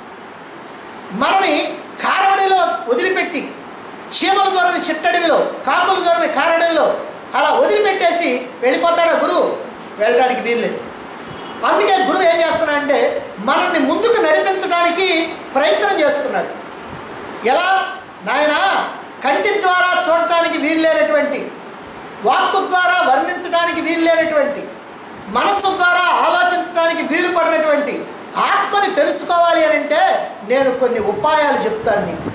మనని కారవడిలో వదిలిపెట్టి చీమల దొరని చిట్టడవిలో కాకుల దొరని కారడవిలో అలా వదిలిపెట్టేసి వెళ్ళిపోతాడా గురువు వెళ్ళడానికి వీల్లేదు అందుకే గురువు ఏం చేస్తున్నాడంటే మనల్ని ముందుకు నడిపించడానికి ప్రయత్నం చేస్తున్నాడు ఎలా నాయన కంటి ద్వారా చూడటానికి వీల్లేనటువంటి వాక్కు ద్వారా వర్ణించడానికి వీల్లేనటువంటి మనస్సు ద్వారా ఆలోచించడానికి వీలు పడినటువంటి ఆత్మని తెలుసుకోవాలి అని అంటే నేను కొన్ని ఉపాయాలు చెప్తాను నీకు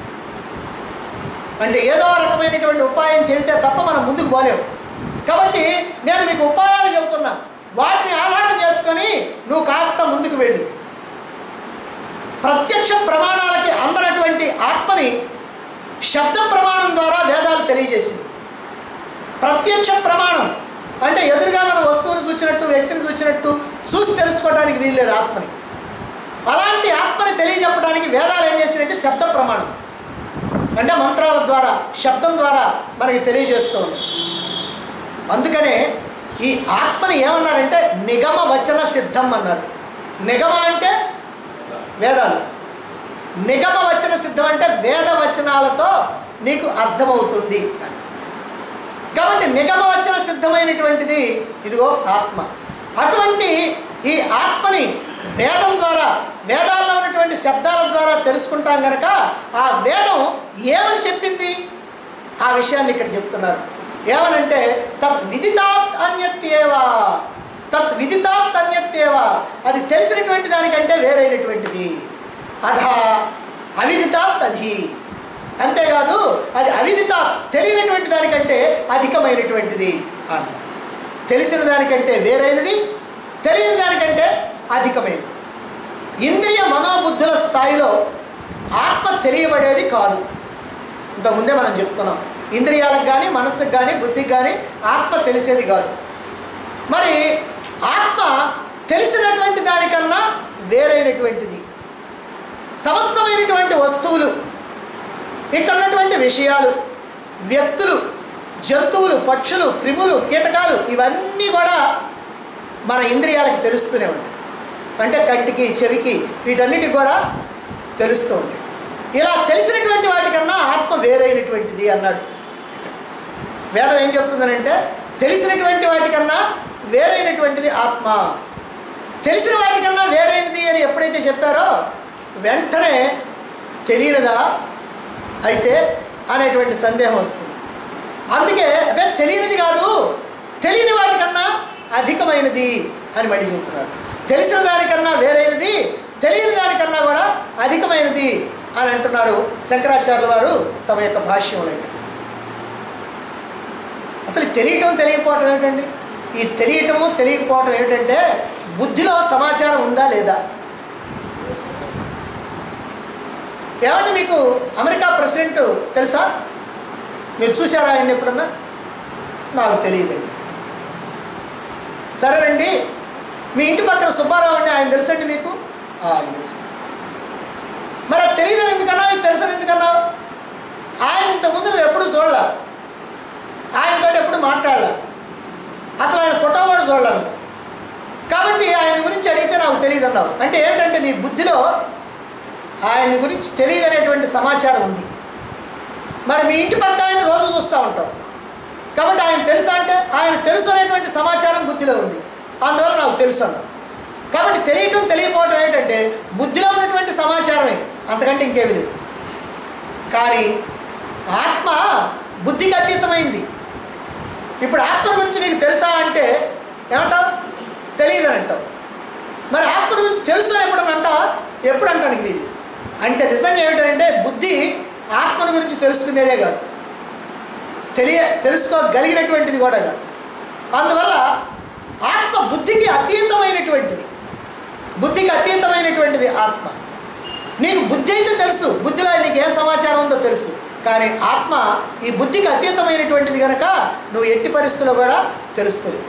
అంటే ఏదో రకమైనటువంటి ఉపాయం చెబితే తప్ప మనం ముందుకు పోలేము కాబట్టి నేను మీకు ఉపాయాలు చెబుతున్నా వాటిని ఆధారం చేసుకొని నువ్వు కాస్త ముందుకు వెళ్ళు ప్రత్యక్ష ప్రమాణాలకి అందనటువంటి ఆత్మని శబ్ద ప్రమాణం ద్వారా వేదాలు తెలియజేసింది ప్రత్యక్ష ప్రమాణం అంటే ఎదురుగా మన వస్తువుని చూసినట్టు వ్యక్తిని చూసినట్టు చూసి తెలుసుకోవడానికి వీల్లేదు ఆత్మని అలాంటి ఆత్మని తెలియజెప్పడానికి వేదాలు ఏం చేసినట్టు శబ్ద ప్రమాణం అంటే మంత్రాల ద్వారా శబ్దం ద్వారా మనకి తెలియజేస్తూ ఉన్నాయి అందుకనే ఈ ఆత్మని ఏమన్నారంటే నిగమ వచన సిద్ధం అన్నారు నిగమ అంటే వేదాలు నిగమ వచన సిద్ధం అంటే వేద వచనాలతో నీకు అర్థమవుతుంది అని కాబట్టి నిగమ వచన సిద్ధమైనటువంటిది ఇదిగో ఆత్మ అటువంటి ఈ ఆత్మని వేదం ద్వారా వేదాల్లో ఉన్నటువంటి శబ్దాల ద్వారా తెలుసుకుంటాం గనక ఆ వేదం ఏమని చెప్పింది ఆ విషయాన్ని ఇక్కడ చెప్తున్నారు ఏమనంటే తత్ విదితాత్ అన్యత్యేవా తత్ విదితాత్ అన్యత్యేవా అది తెలిసినటువంటి దానికంటే వేరైనటువంటిది అధా అవిదితాత్ అధి అంతేకాదు అది అవిదిత తెలియనటువంటి దానికంటే అధికమైనటువంటిది అన్నారు తెలిసిన దానికంటే వేరైనది తెలియని దానికంటే అధికమైనది ఇంద్రియ మనోబుద్ధుల స్థాయిలో ఆత్మ తెలియబడేది కాదు ఇంతకుముందే మనం చెప్పుకున్నాం ఇంద్రియాలకు కానీ మనస్సుకు కానీ బుద్ధికి కానీ ఆత్మ తెలిసేది కాదు మరి ఆత్మ తెలిసినటువంటి దానికన్నా వేరైనటువంటిది సమస్తమైనటువంటి వస్తువులు ఇక్కడ ఉన్నటువంటి విషయాలు వ్యక్తులు జంతువులు పక్షులు క్రిములు కీటకాలు ఇవన్నీ కూడా మన ఇంద్రియాలకి తెలుస్తూనే ఉంటాయి అంటే కంటికి చెవికి వీటన్నిటికి కూడా తెలుస్తూ ఉంటాయి ఇలా తెలిసినటువంటి వాటికన్నా ఆత్మ వేరైనటువంటిది అన్నాడు వేదం ఏం చెప్తుందనంటే తెలిసినటువంటి వాటికన్నా వేరైనటువంటిది ఆత్మ తెలిసిన వాటికన్నా వేరైనది అని ఎప్పుడైతే చెప్పారో వెంటనే తెలియనిదా అయితే అనేటువంటి సందేహం వస్తుంది అందుకే అదే తెలియనిది కాదు తెలియని వాటికన్నా అధికమైనది అని మళ్ళీ చెబుతున్నారు తెలిసిన దానికన్నా వేరైనది తెలియని దానికన్నా కూడా అధికమైనది అని అంటున్నారు శంకరాచార్యుల వారు తమ యొక్క భాష్యంలో అసలు ఈ తెలియటం తెలియకపోవటం ఏమిటండి ఈ తెలియటము తెలియకపోవటం ఏమిటంటే బుద్ధిలో సమాచారం ఉందా లేదా ఏమంటే మీకు అమెరికా ప్రెసిడెంట్ తెలుసా మీరు చూసారా ఆయన ఎప్పుడన్నా నాకు తెలియదండి సరేనండి మీ ఇంటి పక్కన సుబ్బారావు అండి ఆయన తెలుసండి మీకు "ఆ, ఆయన తెలుసు మరి అది తెలియదని ఎందుకన్నా ఇది తెలుసని ఎందుకన్నా ఆయన ఇంతకుముందు నువ్వు ఎప్పుడు చూడలా ఆయనతో ఎప్పుడు మాట్లాడలా అసలు ఆయన ఫోటో కూడా చూడలేను కాబట్టి ఆయన గురించి అడిగితే నాకు తెలియదు అన్నావు అంటే ఏంటంటే నీ బుద్ధిలో ఆయన గురించి తెలియదనేటువంటి సమాచారం ఉంది మరి మీ ఇంటి పక్క ఆయన రోజు చూస్తూ ఉంటాం కాబట్టి ఆయన తెలుసా అంటే ఆయన తెలుసు అనేటువంటి సమాచారం బుద్ధిలో ఉంది అందువల్ల నాకు తెలుసు అన్నాను కాబట్టి తెలియటం తెలియకపోవటం ఏంటంటే బుద్ధిలో ఉన్నటువంటి సమాచారమే అంతకంటే ఇంకేమీ లేదు కానీ ఆత్మ బుద్ధికి అతీతమైంది ఇప్పుడు ఆత్మ గురించి నీకు తెలుసా అంటే ఏమంటావు తెలియదని అంటావు మరి ఆత్మ గురించి తెలుసు అని ఎప్పుడు అంటావా ఎప్పుడు అంటానికి వీళ్ళు అంటే నిజంగా ఏమిటంటే బుద్ధి ఆత్మను గురించి తెలుసుకునేదే కాదు తెలియ తెలుసుకోగలిగినటువంటిది కూడా కాదు అందువల్ల ఆత్మ బుద్ధికి అతీతమైనటువంటిది బుద్ధికి అతీతమైనటువంటిది ఆత్మ నీకు బుద్ధి అయితే తెలుసు బుద్ధిలో నీకు ఏ సమాచారం ఉందో తెలుసు కానీ ఆత్మ ఈ బుద్ధికి అతీతమైనటువంటిది కనుక నువ్వు ఎట్టి పరిస్థితుల్లో కూడా తెలుసుకోలేవు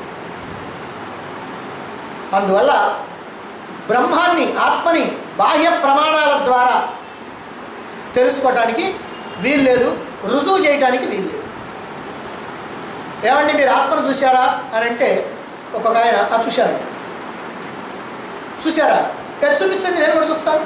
అందువల్ల బ్రహ్మాన్ని ఆత్మని బాహ్య ప్రమాణాల ద్వారా తెలుసుకోవటానికి వీల్లేదు రుజువు చేయడానికి వీల్లేదు ఏమండి మీరు ఆత్మను చూశారా అని అంటే ఒక్కొక్క ఆయన "ఆ, చూశారంట చూశారా "ఏ, చూపించండి నేను కూడా చూస్తాను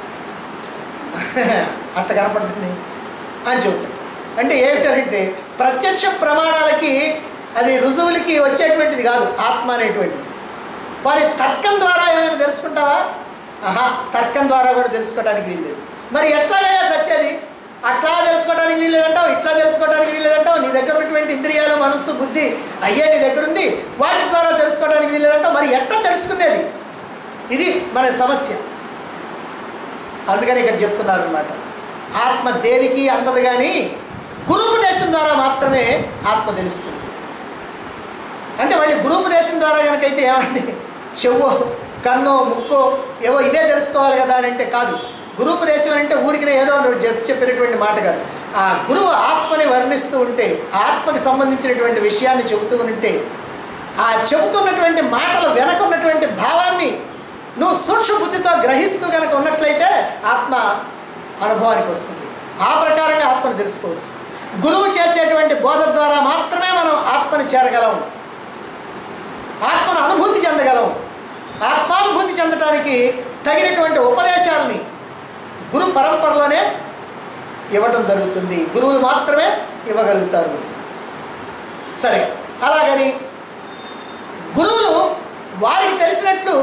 అట్ట కనపడుతుంది అని చెబుతాడు అంటే ఏమిటంటే ప్రత్యక్ష ప్రమాణాలకి అది రుజువులకి వచ్చేటువంటిది కాదు ఆత్మ అనేటువంటిది మరి తర్కం ద్వారా ఏమైనా తెలుసుకుంటావా ఆహా తర్కం ద్వారా కూడా తెలుసుకోవడానికి వీల్లేదు మరి ఎట్లాగయ్యా చచ్చేది అట్లా తెలుసుకోవడానికి వీల్లేదంటావు ఇట్లా తెలుసుకోవడానికి వీల్లేదంటావు నీ దగ్గర ఉన్నటువంటి ఇంద్రియాలు మనస్సు బుద్ధి అయ్యే నీ దగ్గర ఉంది వాటి ద్వారా తెలుసుకోవడానికి వీల్లేదంటావు మరి ఎట్లా తెలుసుకునేది ఇది మన సమస్య అందుకని ఇక్కడ చెప్తున్నారు అనమాట ఆత్మ దేనికి అందదు కానీ గురుపదేశం ద్వారా మాత్రమే ఆత్మ తెలుస్తుంది అంటే మళ్ళీ గురుపదేశం ద్వారా కనుకైతే ఏమండి చెవ్వో కన్నో ముక్కో ఏవో ఇవే తెలుసుకోవాలి కదా అని అంటే కాదు గురుపదేశం అంటే ఊరికినే ఏదో నువ్వు చెప్ చెప్పినటువంటి మాట కాదు ఆ గురువు ఆత్మని వర్ణిస్తూ ఉంటే ఆత్మకి సంబంధించినటువంటి విషయాన్ని చెబుతూ ఉంటే ఆ చెబుతున్నటువంటి మాటల వెనక ఉన్నటువంటి భావాన్ని నువ్వు సూక్ష్మ బుద్ధితో గ్రహిస్తూ కనుక ఉన్నట్లయితే ఆత్మ అనుభవానికి వస్తుంది ఆ ప్రకారంగా ఆత్మను తెలుసుకోవచ్చు గురువు చేసేటువంటి బోధ ద్వారా మాత్రమే మనం ఆత్మని చేరగలం ఆత్మను అనుభూతి చెందగలం ఆత్మానుభూతి చెందటానికి తగినటువంటి ఉపదేశాలని గురు పరంపరలోనే ఇవ్వటం జరుగుతుంది గురువులు మాత్రమే ఇవ్వగలుగుతారు సరే అలాగని గురువులు వారికి తెలిసినట్లు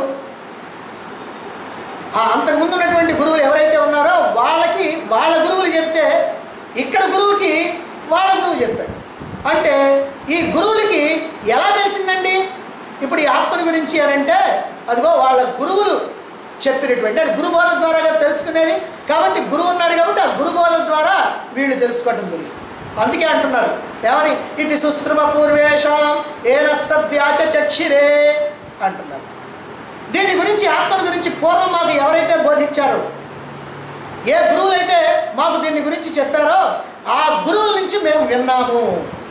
ఆ అంతకుముందు ఉన్నటువంటి గురువులు ఎవరైతే ఉన్నారో వాళ్ళకి వాళ్ళ గురువులు చెప్తే ఇక్కడ గురువుకి వాళ్ళ గురువు చెప్పాడు అంటే ఈ గురువులకి ఎలా తెలిసిందండి ఇప్పుడు ఈ ఆత్మని గురించి అని అంటే అదిగో వాళ్ళ గురువులు చెప్పినటువంటి అంటే గురుబోధ ద్వారా కదా తెలుసుకునేది కాబట్టి గురువు ఉన్నాడు కాబట్టి ఆ గురుబోధ ద్వారా వీళ్ళు తెలుసుకోవటం జరిగింది అందుకే అంటున్నారు ఏమని ఇది సుశ్రుమ పూర్వేషం ఏనస్తవ్యాచ చక్షిరే అంటున్నారు దీని గురించి ఆత్మను గురించి పూర్వం మాకు ఎవరైతే బోధించారో ఏ గురువులైతే మాకు దీని గురించి చెప్పారో ఆ గురువుల నుంచి మేము విన్నాము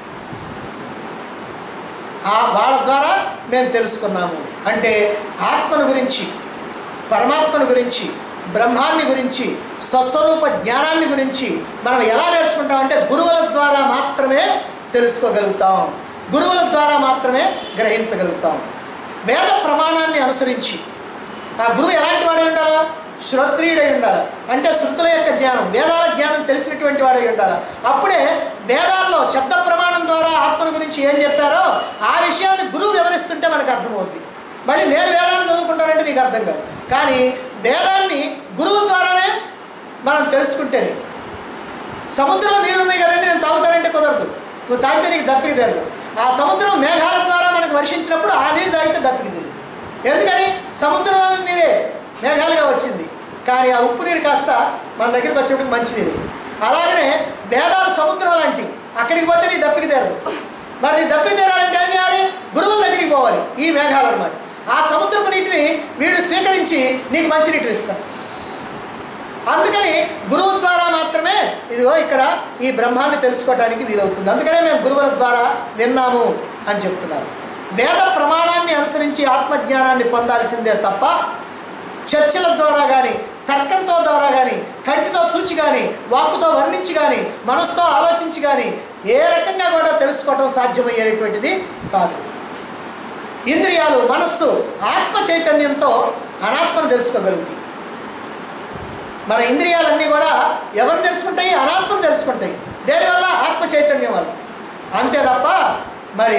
ఆ వాళ్ళ ద్వారా మేము తెలుసుకున్నాము అంటే ఆత్మను గురించి పరమాత్మను గురించి బ్రహ్మాన్ని గురించి స్వస్వరూప జ్ఞానాన్ని గురించి మనం ఎలా నేర్చుకుంటామంటే గురువుల ద్వారా మాత్రమే తెలుసుకోగలుగుతాం గురువుల ద్వారా మాత్రమే గ్రహించగలుగుతాం వేద ప్రమాణాన్ని అనుసరించి ఆ గురువు ఎలాంటి వాడై ఉండాలా శ్రోత్రియుడై ఉండాలి అంటే శృతుల యొక్క జ్ఞానం వేదాల జ్ఞానం తెలిసినటువంటి వాడై ఉండాలి అప్పుడే వేదాల్లో శబ్ద ప్రమాణం ద్వారా ఆత్మను గురించి ఏం చెప్పారో ఆ విషయాన్ని గురువు వివరిస్తుంటే మనకు అర్థమవుద్ది మళ్ళీ నేను వేదాన్ని చదువుకుంటానంటే నీకు అర్థం కాదు కానీ వేదాన్ని గురువు ద్వారానే మనం తెలుసుకుంటేనే సముద్రంలో నీళ్ళు ఉన్నాయి కదండి నేను తాగుతానంటే కుదరదు నువ్వు తాగితే నీకు దప్పికి తీరదు ఆ సముద్రం మేఘాల ద్వారా మనకు వర్షించినప్పుడు ఆ నీరు తాగితే దప్పికి తీరుతుంది ఎందుకని సముద్రంలో నీరే మేఘాలుగా వచ్చింది కానీ ఆ ఉప్పు నీరు కాస్త మన దగ్గరికి వచ్చేప్పుడు మంచి నీరు అలాగనే వేదాలు సముద్రం లాంటి అక్కడికి పోతే నీ దప్పికి తీరదు మరి నీ దప్పికి తీరాలంటే ఏం చేయాలి గురువుల దగ్గరికి పోవాలి ఈ మేఘాలు అనమాట ఆ సముద్రపు నీటిని వీళ్ళు స్వీకరించి నీకు మంచి నీటిని ఇస్తారు అందుకని గురువు ద్వారా మాత్రమే ఇదిగో ఇక్కడ ఈ బ్రహ్మాన్ని తెలుసుకోవడానికి వీలవుతుంది అందుకనే మేము గురువుల ద్వారా విన్నాము అని చెప్తున్నారు వేద ప్రమాణాన్ని అనుసరించి ఆత్మజ్ఞానాన్ని పొందాల్సిందే తప్ప చర్చల ద్వారా కానీ తర్కంతో ద్వారా కానీ కంటితో చూచి కానీ వాక్కుతో వర్ణించి కానీ మనసుతో ఆలోచించి కానీ ఏ రకంగా కూడా తెలుసుకోవడం సాధ్యమయ్యేటువంటిది కాదు ఇంద్రియాలు మనస్సు ఆత్మ చైతన్యంతో అనాత్మను తెలుసుకోగలుగుతాయి మన ఇంద్రియాలన్నీ కూడా ఎవరు తెలుసుకుంటాయి అనాత్మను తెలుసుకుంటాయి దేనివల్ల ఆత్మ చైతన్యం వల్ల అంతే తప్ప మరి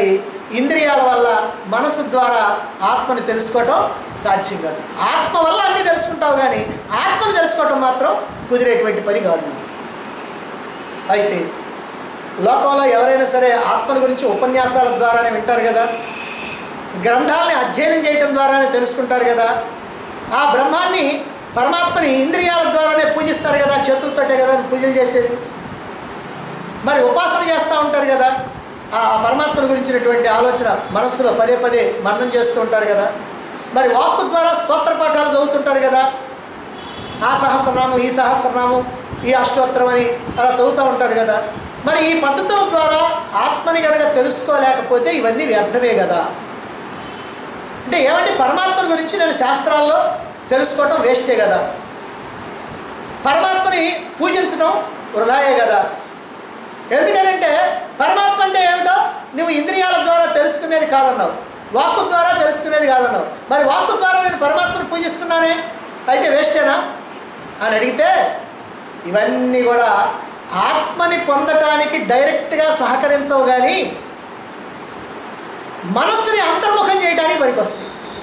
ఇంద్రియాల వల్ల మనసు ద్వారా ఆత్మని తెలుసుకోవటం సాధ్యం కాదు ఆత్మ వల్ల అన్నీ తెలుసుకుంటావు కానీ ఆత్మను తెలుసుకోవటం మాత్రం కుదిరేటువంటి పని కాదు అయితే లోకంలో ఎవరైనా సరే ఆత్మల గురించి ఉపన్యాసాల ద్వారానే వింటారు కదా గ్రంథాలని అధ్యయనం చేయటం ద్వారానే తెలుసుకుంటారు కదా ఆ బ్రహ్మాన్ని పరమాత్మని ఇంద్రియాల ద్వారానే పూజిస్తారు కదా చేతులతోటే కదా పూజలు చేసేది మరి ఉపాసన చేస్తూ ఉంటారు కదా ఆ పరమాత్మను గురించినటువంటి ఆలోచన మనస్సులో పదే పదే మన్నం చేస్తూ ఉంటారు కదా మరి వాక్కు ద్వారా స్తోత్ర పాఠాలు చదువుతుంటారు కదా ఆ సహస్రనామం ఈ సహస్రనామం ఈ అష్టోత్తరం అని అలా చదువుతూ ఉంటారు కదా మరి ఈ పద్ధతుల ద్వారా ఆత్మని కనుక తెలుసుకోలేకపోతే ఇవన్నీ వ్యర్థమే కదా అంటే ఏమంటే పరమాత్మని గురించి నేను శాస్త్రాల్లో తెలుసుకోవటం వేస్టే కదా పరమాత్మని పూజించడం వృధాయే కదా ఎందుకనంటే పరమాత్మ అంటే ఏమిటో నువ్వు ఇంద్రియాల ద్వారా తెలుసుకునేది కాదన్నావు వాక్కు ద్వారా తెలుసుకునేది కాదన్నావు మరి వాక్కు ద్వారా నేను పరమాత్మను పూజిస్తున్నానే అయితే వేస్టేనా అని అడిగితే ఇవన్నీ కూడా ఆత్మని పొందటానికి డైరెక్ట్గా సహకరించవు కానీ మనస్సుని అంతర్ముఖం చేయడానికి పనికొస్తుంది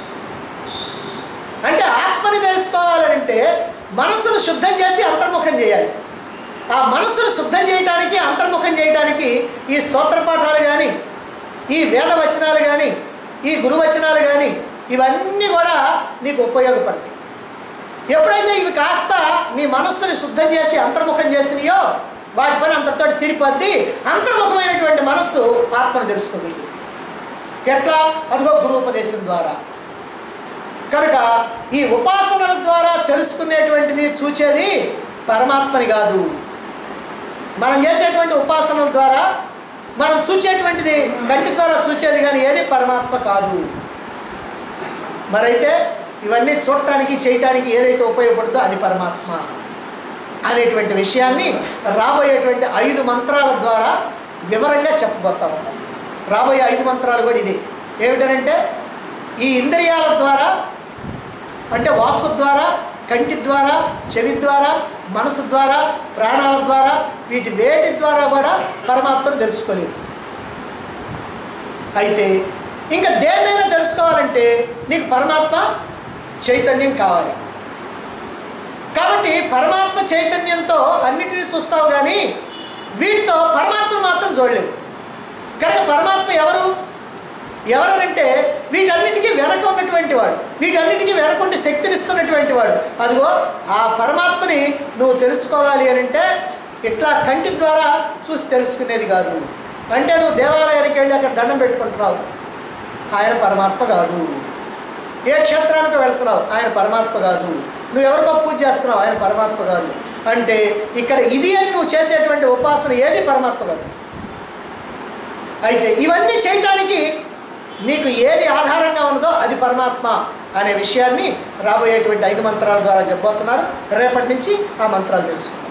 అంటే ఆత్మని తెలుసుకోవాలంటే మనస్సును శుద్ధం చేసి అంతర్ముఖం చేయాలి ఆ మనస్సును శుద్ధం చేయడానికి అంతర్ముఖం చేయడానికి ఈ స్తోత్ర పాఠాలు కానీ ఈ వేద వచనాలు కానీ ఈ గురువచనాలు కానీ ఇవన్నీ కూడా నీకు ఉపయోగపడతాయి ఎప్పుడైతే ఇవి కాస్త నీ మనస్సుని శుద్ధం చేసి అంతర్ముఖం చేసినాయో వాటి పని అంతటితో తిరిగిపోద్ది అంతర్ముఖమైనటువంటి మనస్సు ఆత్మను తెలుసుకోగలిగింది ఎట్లా అదిగో గురువుపదేశం ద్వారా కనుక ఈ ఉపాసనల ద్వారా తెలుసుకునేటువంటిది చూచేది పరమాత్మని కాదు మనం చేసేటువంటి ఉపాసనల ద్వారా మనం చూచేటువంటిది కంటి ద్వారా చూచేది కానీ ఏది పరమాత్మ కాదు మరైతే ఇవన్నీ చూడటానికి చేయటానికి ఏదైతే ఉపయోగపడుతుందో అది పరమాత్మ అనేటువంటి విషయాన్ని రాబోయేటువంటి ఐదు మంత్రాల ద్వారా వివరంగా చెప్పబోతా ఉన్నాం రాబోయే ఐదు మంత్రాలు కూడా ఇది ఏమిటనంటే ఈ ఇంద్రియాల ద్వారా అంటే వాక్కు ద్వారా కంటి ద్వారా చెవి ద్వారా మనసు ద్వారా ప్రాణాల ద్వారా వీటి వేటి ద్వారా కూడా పరమాత్మను తెలుసుకోలేము అయితే ఇంకా దేన్నైనా తెలుసుకోవాలంటే నీకు పరమాత్మ చైతన్యం కావాలి కాబట్టి పరమాత్మ చైతన్యంతో అన్నిటినీ చూస్తావు కానీ వీటితో పరమాత్మను మాత్రం చూడలేవు కనుక పరమాత్మ ఎవరు ఎవరనంటే వీటన్నిటికీ వెనక ఉన్నటువంటి వాడు వీటన్నిటికీ వెనకుండి శక్తినిస్తున్నటువంటి వాడు అదిగో ఆ పరమాత్మని నువ్వు తెలుసుకోవాలి అని అంటే ఇట్లా కంటి ద్వారా చూసి తెలుసుకునేది కాదు అంటే నువ్వు దేవాలయానికి వెళ్ళి అక్కడ దండం పెట్టుకుంటున్నావు ఆయన పరమాత్మ కాదు ఏ క్షేత్రానికి వెళ్తున్నావు ఆయన పరమాత్మ కాదు నువ్వు ఎవరికో పూజ చేస్తున్నావు ఆయన పరమాత్మ కాదు అంటే ఇక్కడ ఇది అని నువ్వు చేసేటువంటి ఉపాసన ఏది పరమాత్మ కాదు అయితే ఇవన్నీ చేయటానికి నీకు ఏది ఆధారంగా ఉన్నదో అది పరమాత్మ అనే విషయాన్ని రాబోయేటువంటి ఐదు మంత్రాల ద్వారా చెప్పబోతున్నారు రేపటి నుంచి ఆ మంత్రాలు తెలుసుకుందాం